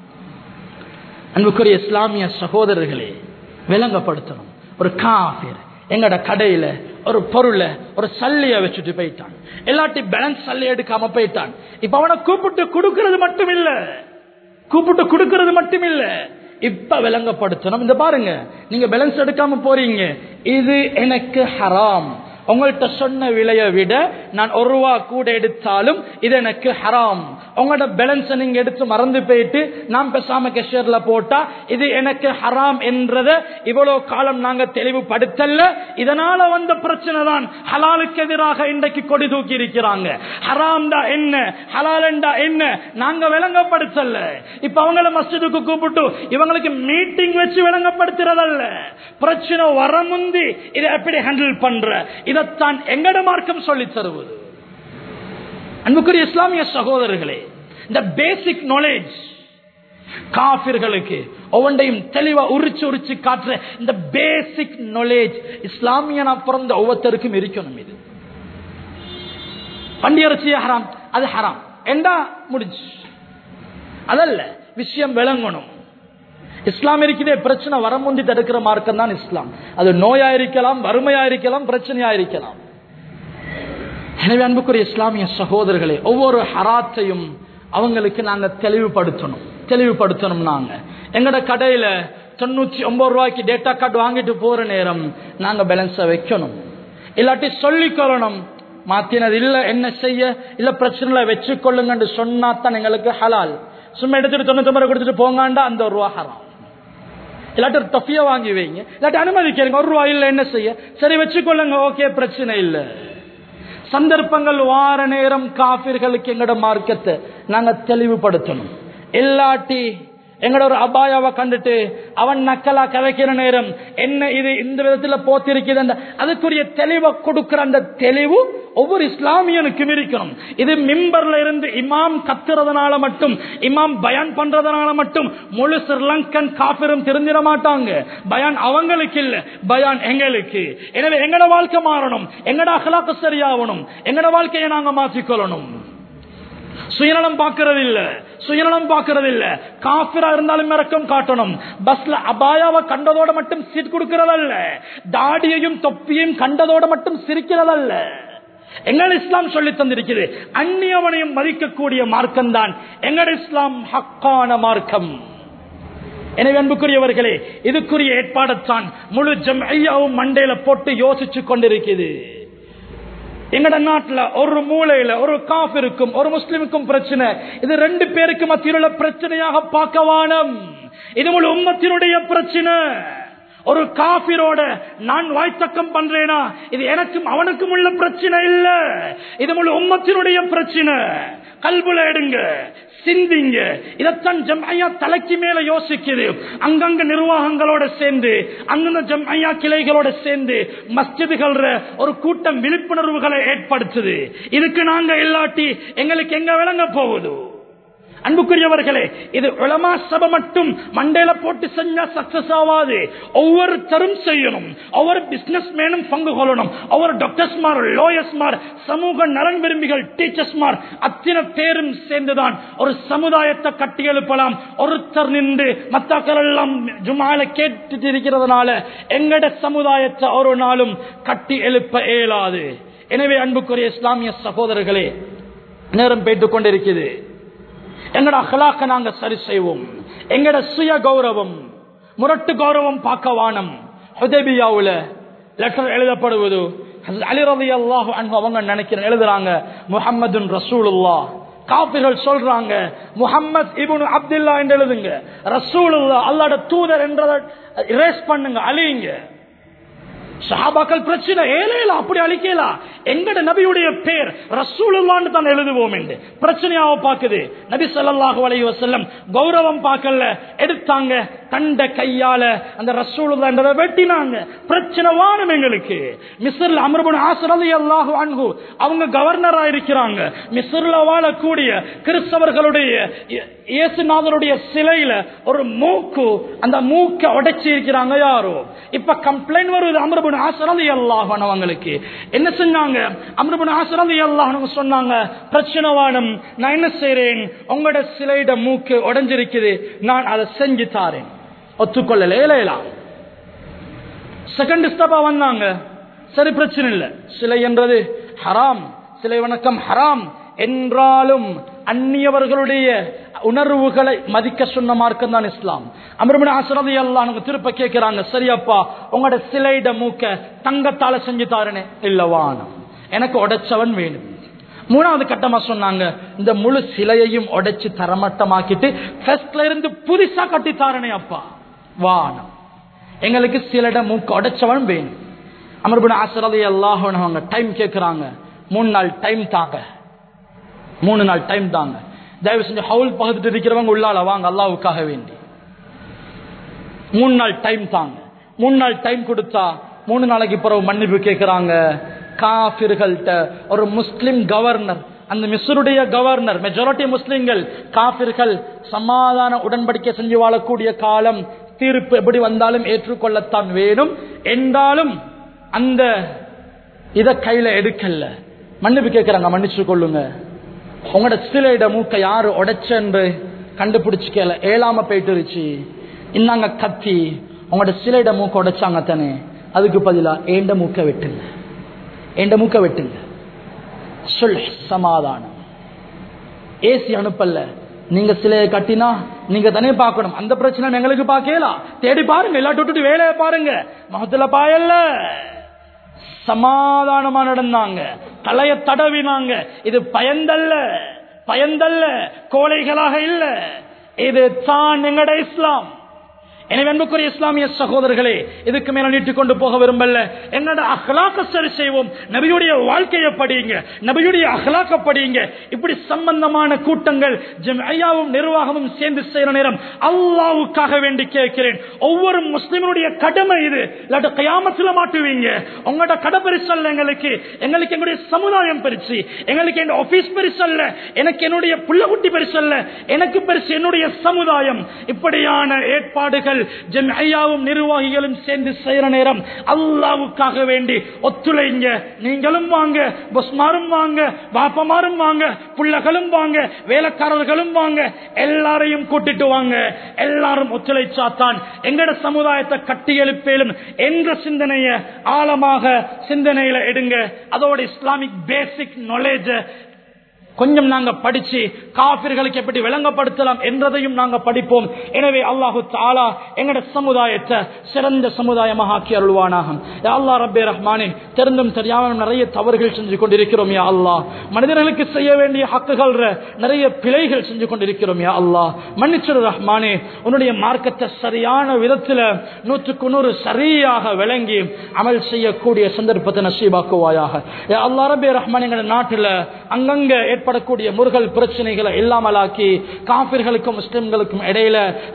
Speaker 1: அன்புக்குரிய இஸ்லாமிய சகோதரர்களே விளங்கப்படுத்தணும் ஒரு காபிர் எங்கட கடையில ஒரு பொருளை ஒரு சல்லிய வச்சுட்டு போயிட்டான் எல்லாட்டி பேலன்ஸ் சல்லி எடுக்காம போயிட்டான் இப்ப அவனை கூப்பிட்டு கொடுக்கிறது மட்டும் இல்ல கூப்பிட்டு கொடுக்கிறது மட்டும் இல்ல இப்ப விளங்கப்படுத்தணும் இந்த பாருங்க நீங்க பேலன்ஸ் எடுக்காம போறீங்க இது எனக்கு ஹராம் உங்கள்கிட்ட சொன்ன விலையை விட நான் ஒரு ரூபா கூட எடுத்தாலும் இது எனக்கு ஹராம் உங்களோட பேலன்ஸை நீங்க எடுத்து மறந்து போயிட்டு நாம் பேசாம கெஷர்ல போட்டா இது எனக்கு ஹராம் என்றத இவ்வளவு காலம் நாங்க தெளிவுபடுத்தல இதனால வந்த பிரச்சனை தான் ஹலாலுக்கு எதிராக இன்றைக்கு கொடி தூக்கி இருக்கிறாங்க ஹராம் தான் என்ன ஹலாலண்டா என்ன நாங்க விளங்கப்படுத்தல இப்ப அவங்கள மஸ்ஜிதுக்கு கூப்பிட்டு இவங்களுக்கு மீட்டிங் வச்சு விளங்கப்படுத்துறதல்ல பிரச்சனை வர முந்தி இதை எப்படி ஹேண்டில் பண்ற இதைத்தான் எங்கட மார்க்கம் சொல்லி தருவது அன்புக்குரிய இஸ்லாமிய சகோதரர்களே இந்த பேசிக் நாலேஜ் காபிர்களுக்கு ஒவ்வொன்றையும் தெளிவா உரிச்சு உரிச்சு காட்டுற இந்த பேசிக் நாலேஜ் இஸ்லாமியனா பிறந்த ஒவ்வொருத்தருக்கும் இருக்கணும் இது பண்டிகரட்சி ஹராம் அது ஹராம் என்றா முடிஞ்சு அதல்ல விஷயம் விளங்கணும் இஸ்லாம் இருக்கிறதே பிரச்சனை வரமுந்தி தடுக்கிற மார்க்கம் தான் இஸ்லாம் அது நோயா இருக்கலாம் வறுமையா இருக்கலாம் பிரச்சனையா இருக்கலாம் எனவே அன்புக்குரிய இஸ்லாமிய சகோதரர்களே ஒவ்வொரு ஹராத்தையும் அவங்களுக்கு நாங்க தெளிவுபடுத்தணும் தெளிவுபடுத்தணும் நாங்க எங்கட கடையில தொண்ணூத்தி ஒன்பது ரூபாய்க்கு டேட்டா கார்டு வாங்கிட்டு போற நேரம் நாங்க பேலன்ஸ வைக்கணும் இல்லாட்டி சொல்லிக்கொள்ளணும் மாத்தினது இல்ல என்ன செய்ய இல்ல பிரச்சனை வச்சு கொள்ளுங்கன்னு சொன்னா தான் எங்களுக்கு ஹலால் சும்மா எடுத்துட்டு தொண்ணூத்தி ஒன்பது கொடுத்துட்டு போங்காண்டா அந்த ஒரு ரூபா ஹராம் இல்லாட்டி ஒரு டொஃபியா வாங்கி வைங்க இல்லாட்டி அனுமதி கேளுங்க ஒரு ரூபாய் இல்ல என்ன செய்ய சரி வச்சுக்கொள்ளுங்க ஓகே பிரச்சனை இல்லை சந்தர்ப்பங்கள் வார நேரம் காபிர்களுக்கு எங்கட மார்க்கத்தை நாங்க தெளிவுபடுத்தணும் இல்லாட்டி எங்கட ஒரு அபாயாவை கண்டுட்டு அவன் நக்கலா கதைக்கிற நேரம் என்ன இது இந்த விதத்துல போத்திருக்குது அந்த அதுக்குரிய தெளிவை கொடுக்கிற அந்த தெளிவு ஒவ்வொரு இஸ்லாமியனுக்கும் இருக்கணும் இது மிம்பர்ல இருந்து இமாம் கத்துறதுனால மட்டும் இமாம் பயான் பண்றதுனால மட்டும் முழு ஸ்ரீலங்கன் காப்பிரும் தெரிஞ்சிட மாட்டாங்க பயான் அவங்களுக்கு இல்ல பயான் எங்களுக்கு எனவே எங்கட வாழ்க்கை மாறணும் எங்கட அகலாக்கு சரியாகணும் எங்கட வாழ்க்கையை நாங்க மாற்றிக்கொள்ளணும் சுயநலம் பார்க்கறது இல்ல சுயநலம் பார்க்கறது இல்ல காபிரா இருந்தாலும் இறக்கம் காட்டணும் பஸ்ல அபாயாவை கண்டதோட மட்டும் சீட் கொடுக்கறதல்ல தாடியையும் தொப்பியையும் கண்டதோட மட்டும் சிரிக்கிறதல்ல எங்கள் இஸ்லாம் சொல்லி தந்திருக்கிறது அந்நியவனையும் மதிக்கக்கூடிய மார்க்கம் தான் எங்கள் இஸ்லாம் ஹக்கான மார்க்கம் எனவே அன்புக்குரியவர்களே இதுக்குரிய ஏற்பாடைத்தான் முழு ஜம்ஐயாவும் மண்டையில போட்டு யோசிச்சு கொண்டிருக்கிறது எங்கட நாட்டுல ஒரு மூலையில ஒரு காஃபிருக்கும் ஒரு முஸ்லிமுக்கும் பிரச்சனை இது ரெண்டு பேருக்கு மத்தியில் உள்ள பிரச்சனையாக பார்க்க வானம் இது முழு உம்மத்தினுடைய பிரச்சனை ஒரு காபிரோட நான் வாய்த்தக்கம் பண்றேனா இது எனக்கும் அவனுக்கும் உள்ள பிரச்சனை இல்ல இது முழு உம்மத்தினுடைய பிரச்சனை கல்புல எடுங்க சிந்திங்க இதத்தான் ஜம்ஐயா தலைக்கு மேல யோசிக்குது அங்கங்க நிர்வாகங்களோட சேர்ந்து அந்தந்த ஜம்ஐயா கிளைகளோட சேர்ந்து மஸ்ஜிதுகள் ஒரு கூட்டம் விழிப்புணர்வுகளை ஏற்படுத்துது இதுக்கு நாங்க இல்லாட்டி எங்களுக்கு எங்க விளங்க போகுது அன்புக்குரியவர்களே இது உலமா சபை மட்டும் மண்டையில போட்டு செஞ்சா சக்சஸ் ஆகாது ஒவ்வொருத்தரும் செய்யணும் ஒவ்வொரு பிசினஸ் மேனும் பங்கு கொள்ளணும் ஒவ்வொரு டாக்டர்ஸ்மார் லோயர்ஸ்மார் சமூக நலன் விரும்பிகள் டீச்சர்ஸ்மார் அத்தனை பேரும் சேர்ந்துதான் ஒரு சமுதாயத்தை கட்டி எழுப்பலாம் ஒருத்தர் நின்று மத்தாக்கள் எல்லாம் ஜுமால கேட்டுட்டு இருக்கிறதுனால எங்கட சமுதாயத்தை ஒரு நாளும் கட்டி எழுப்ப இயலாது எனவே அன்புக்குரிய இஸ்லாமிய சகோதரர்களே நேரம் போயிட்டுக் கொண்டிருக்கிறது எங்கட அகலாக்க நாங்க சரி செய்வோம் எங்கட சுய கௌரவம் முரட்டு கௌரவம் பார்க்க வானம் ஹுதேபியாவுல லெட்டர் எழுதப்படுவது அலி ரவி அல்லாஹ் அவங்க நினைக்கிற எழுதுறாங்க முஹம்மது ரசூலுல்லா காபிர்கள் சொல்றாங்க முஹம்மத் இபுன் அப்துல்லா என்று எழுதுங்க ரசூலுல்லா அல்லாட தூதர் என்றதை இரேஸ் பண்ணுங்க அழியுங்க சஹாபாக்கள் பிரச்சனை ஏழையில அப்படி அழிக்கலாம் எங்கட நபியுடைய பேர் ரசூலுல்லான்னு தான் எழுதுவோம் என்று பிரச்சனையாவ பாக்குது நபி ஸல்லல்லாஹு அலைஹி வஸல்லம் கௌரவம் பார்க்கல எடுத்தாங்க கண்ட கையால அந்த ரசூலுல்லான்றதை வெட்டினாங்க பிரச்சனை வாணும் எங்களுக்கு மிஸ்ர்ல அமர்புன் ஆசர் ரலியல்லாஹு அன்ஹு அவங்க கவர்னரா இருக்கிறாங்க மிஸ்ர்ல வாழக்கூடிய கிறிஸ்தவர்களுடைய இயேசுநாதருடைய சிலையில ஒரு மூக்கு அந்த மூக்க உடைச்சி இருக்கிறாங்க யாரோ இப்ப கம்ப்ளைண்ட் வருது அமர்புன் ஆசரதி அல்லாஹன் அவங்களுக்கு என்ன செஞ்சாங்க அமர்புன் ஆசரதி அல்லாஹன் சொன்னாங்க பிரச்சனை வானம் நான் என்ன செய்றேன் உங்களோட சிலையிட மூக்கு உடைஞ்சிருக்குது நான் அதை செஞ்சு தாரேன் ஒத்துக்கொள்ளல ஏலையலாம் செகண்ட் ஸ்டெப்பா வந்தாங்க சரி பிரச்சனை இல்லை சிலை என்றது ஹராம் சிலை வணக்கம் ஹராம் என்றாலும் அந்நியவர்களுடைய உணர்வுகளை மதிக்க சொன்ன மார்க்கம் தான் இஸ்லாம் அமர்மணி ஆசிரதி எல்லாம் திருப்ப கேட்கிறாங்க சரியப்பா உங்களோட சிலையிட மூக்க தங்கத்தால செஞ்சு தாரனே இல்லவானம் எனக்கு உடைச்சவன் வேணும் மூணாவது கட்டமா சொன்னாங்க இந்த முழு சிலையையும் உடைச்சு தரமட்டமாக்கிட்டு ஃபர்ஸ்ட்ல இருந்து புதுசா கட்டி தாரனே அப்பா வானம் எங்களுக்கு சிலையிட மூக்க உடைச்சவன் வேணும் அமர்பின் ஆசிரதி அல்லாஹ் அவங்க டைம் கேட்கிறாங்க மூணு நாள் டைம் தாங்க மூணு நாள் டைம் தாங்க தயவு செஞ்சு ஹவுல் பகுத்துட்டு இருக்கிறவங்க உள்ளால வாங்க அல்லாவுக்காக வேண்டி மூணு நாள் டைம் தாங்க மூணு நாள் டைம் கொடுத்தா மூணு நாளைக்கு பிறகு மன்னிப்பு கேட்கிறாங்க காபிர்கள்ட்ட ஒரு முஸ்லிம் கவர்னர் அந்த மிஸ்ருடைய கவர்னர் மெஜாரிட்டி முஸ்லிம்கள் காபிர்கள் சமாதான உடன்படிக்கை செஞ்சு வாழக்கூடிய காலம் தீர்ப்பு எப்படி வந்தாலும் ஏற்றுக்கொள்ளத்தான் வேணும் என்றாலும் அந்த இத கையில எடுக்கல மன்னிப்பு கேட்கிறாங்க மன்னிச்சு கொள்ளுங்க உங்களோட சிலையிட மூக்க யாரு உடைச்சென்று கண்டுபிடிச்சுக்கல ஏழாம போயிட்டுருச்சு இன்னாங்க கத்தி உங்களோட சிலையிட மூக்க உடைச்சாங்க தானே அதுக்கு பதிலா ஏண்ட மூக்க வெட்டுங்க ஏண்ட மூக்க வெட்டுங்க சொல் சமாதானம் ஏசி அனுப்பல நீங்க சிலையை கட்டினா நீங்க தானே பார்க்கணும் அந்த பிரச்சனை எங்களுக்கு பார்க்கலாம் தேடி பாருங்க எல்லாட்டு விட்டுட்டு வேலையை பாருங்க முகத்துல பாயல்ல சமாதானமா நடந்தாங்க தலைய தடவினாங்க இது பயந்தல்ல பயந்தல்ல கோழைகளாக இல்ல இது தான் எங்கட இஸ்லாம் எனவே அன்புக்குரிய இஸ்லாமிய சகோதரர்களே இதுக்கு மேல நீட்டிக் கொண்டு போக விரும்பல என்னோட அஹ்லாக்க சரி செய்வோம் நபியுடைய வாழ்க்கையை படியுங்க நபியுடைய அஹ்லாக்க படியுங்க இப்படி சம்பந்தமான கூட்டங்கள் ஜம்ஐயாவும் நிர்வாகமும் சேர்ந்து செய்யற நேரம் அல்லாவுக்காக வேண்டி கேட்கிறேன் ஒவ்வொரு முஸ்லிமனுடைய கடமை இது இல்லாட்ட கயாமத்துல மாட்டுவீங்க உங்களோட கடை பெருசல்ல எங்களுக்கு எங்களுக்கு எங்களுடைய சமுதாயம் பெருசு எங்களுக்கு எங்க ஆபீஸ் பெருசல்ல எனக்கு என்னுடைய புள்ளகுட்டி பெருசல்ல எனக்கு பெருசு என்னுடைய சமுதாயம் இப்படியான ஏற்பாடுகள் ஜம்ஐயாவும் நிர்வாகிகளும் சேர்ந்து செய்யற நேரம் அல்லாவுக்காக வேண்டி ஒத்துழைங்க நீங்களும் வாங்க பொஸ்மாரும் வாங்க பாப்பமாரும் வாங்க புள்ளகளும் வாங்க வேலைக்காரர்களும் வாங்க எல்லாரையும் கூட்டிட்டு வாங்க எல்லாரும் ஒத்துழைச்சாத்தான் எங்கட சமுதாயத்தை கட்டி எழுப்பேலும் என்ற சிந்தனைய ஆழமாக சிந்தனையில எடுங்க அதோட இஸ்லாமிக் பேசிக் நாலேஜ் கொஞ்சம் நாங்க படிச்சு காபிர்களுக்கு எப்படி விளங்கப்படுத்தலாம் என்றதையும் நாங்க படிப்போம் எனவே அல்லாஹு தாலா எங்கட சமுதாயத்தை சிறந்த சமுதாயமாக ஆக்கி அருள்வானாகும் யா அல்லா ரப்பே ரஹ்மானே தெரிந்தும் தெரியாமலும் நிறைய தவறுகள் செஞ்சு கொண்டிருக்கிறோம் யா அல்லா மனிதர்களுக்கு செய்ய வேண்டிய ஹக்குகள் நிறைய பிழைகள் செஞ்சு கொண்டிருக்கிறோம் யா அல்லா மன்னிச்சிரு ரஹ்மானே உன்னுடைய மார்க்கத்தை சரியான விதத்துல நூற்றுக்கு நூறு சரியாக விளங்கி அமல் செய்யக்கூடிய சந்தர்ப்பத்தை நசீபாக்குவாயாக யா அல்லா ரப்பே ரஹ்மான் எங்கட நாட்டுல அங்கங்க ஏற்படக்கூடிய முருகல் பிரச்சனைகளை இல்லாமலாக்கி காபிர்களுக்கும் முஸ்லிம்களுக்கும் இடையில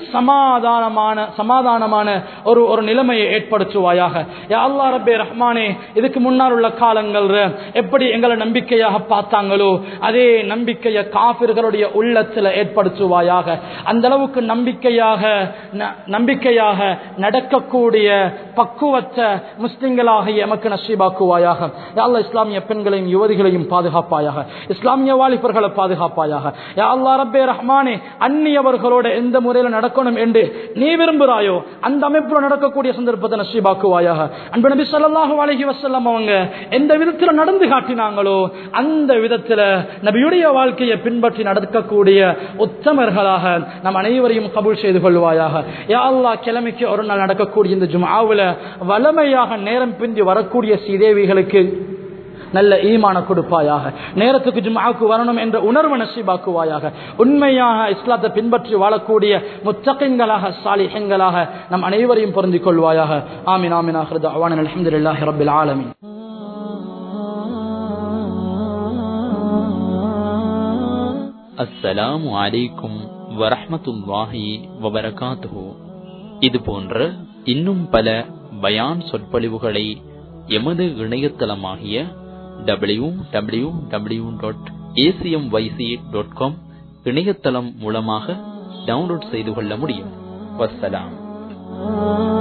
Speaker 1: சமாதானமான சமாதானமான ஒரு ஒரு நிலைமையை ஏற்படுத்துவாயாக யா அல்லா ரப்பே ரஹ்மானே இதுக்கு முன்னால் உள்ள காலங்கள் எப்படி எங்களை நம்பிக்கையாக பார்த்தாங்களோ அதே நம்பிக்கையை காபிர்களுடைய உள்ளத்துல ஏற்படுத்துவாயாக அந்த அளவுக்கு நம்பிக்கையாக ந- நம்பிக்கையாக நடக்கக்கூடிய பக்குவத்தை முஸ்லிம்களாக எமக்கு நசீபாக்குவாயாக யா அல்லாஹ் இஸ்லாமிய பெண்களையும் யுவதிகளையும் பாதுகாப்பாயாக இஸ்லாமிய வாலிபர்களை பாதுகாப்பாயாக யா அல்லா ரப்பே ரஹ்மானே அந்நியவர்களோட எந்த முறையில் நடக்கணும் என்று நீ விரும்புகிறாயோ அந்த அமைப்புல நடக்கக்கூடிய சந்தர்ப்பத்தை நசீபாக்குவாயாக அன்பு நபி ஸல்லல்லாஹு அலைஹி வஸல்லம் அவங்க எந்த விதத்துல நடந்து காட்டினாங்களோ அந்த விதத்துல நபியுடைய வாழ்க்கையை பின்பற்றி நடக்கக்கூடிய உத்தமர்களாக நம் அனைவரையும் கபூல் செய்து கொள்வாயாக யா அல்லாஹ் கிழமைக்கு ஒரு நாள் நடக்கக்கூடிய இந்த ஜும்ஆவுல வலமையாக நேரம் பிந்தி வரக்கூடிய சீதேவிகளுக்கு நல்ல ஈமான கொடுப்பாயாக நேரத்துக்கு ஜும்ஆவுக்கு வரணும் என்ற உணர்வு நசீபாக்குவாயாக உண்மையாக இஸ்லாத்தை பின்பற்றி வாழக்கூடிய முத்தகின்களாக சாலிஹன்களாக நம் அனைவரையும் பொருந்திக் கொள்வாயாக ஆமீன் ஆமீன் ஆஹிரு அவான் அல்ஹம்துலில்லாஹி ரப்பில் ஆலமீன்
Speaker 2: அஸ்ஸலாமு அலைக்கும் வரஹ்மத்துல்லாஹி வபரகாத்துஹு இது போன்ற இன்னும் பல பயான் சொற்பொழிவுகளை எமது இணையதளமாகிய W W W dot ACM YC dot com இணையதளம் மூலமாக டவுன்லோட் செய்து கொள்ள முடியும் வஸ்ஸலாம்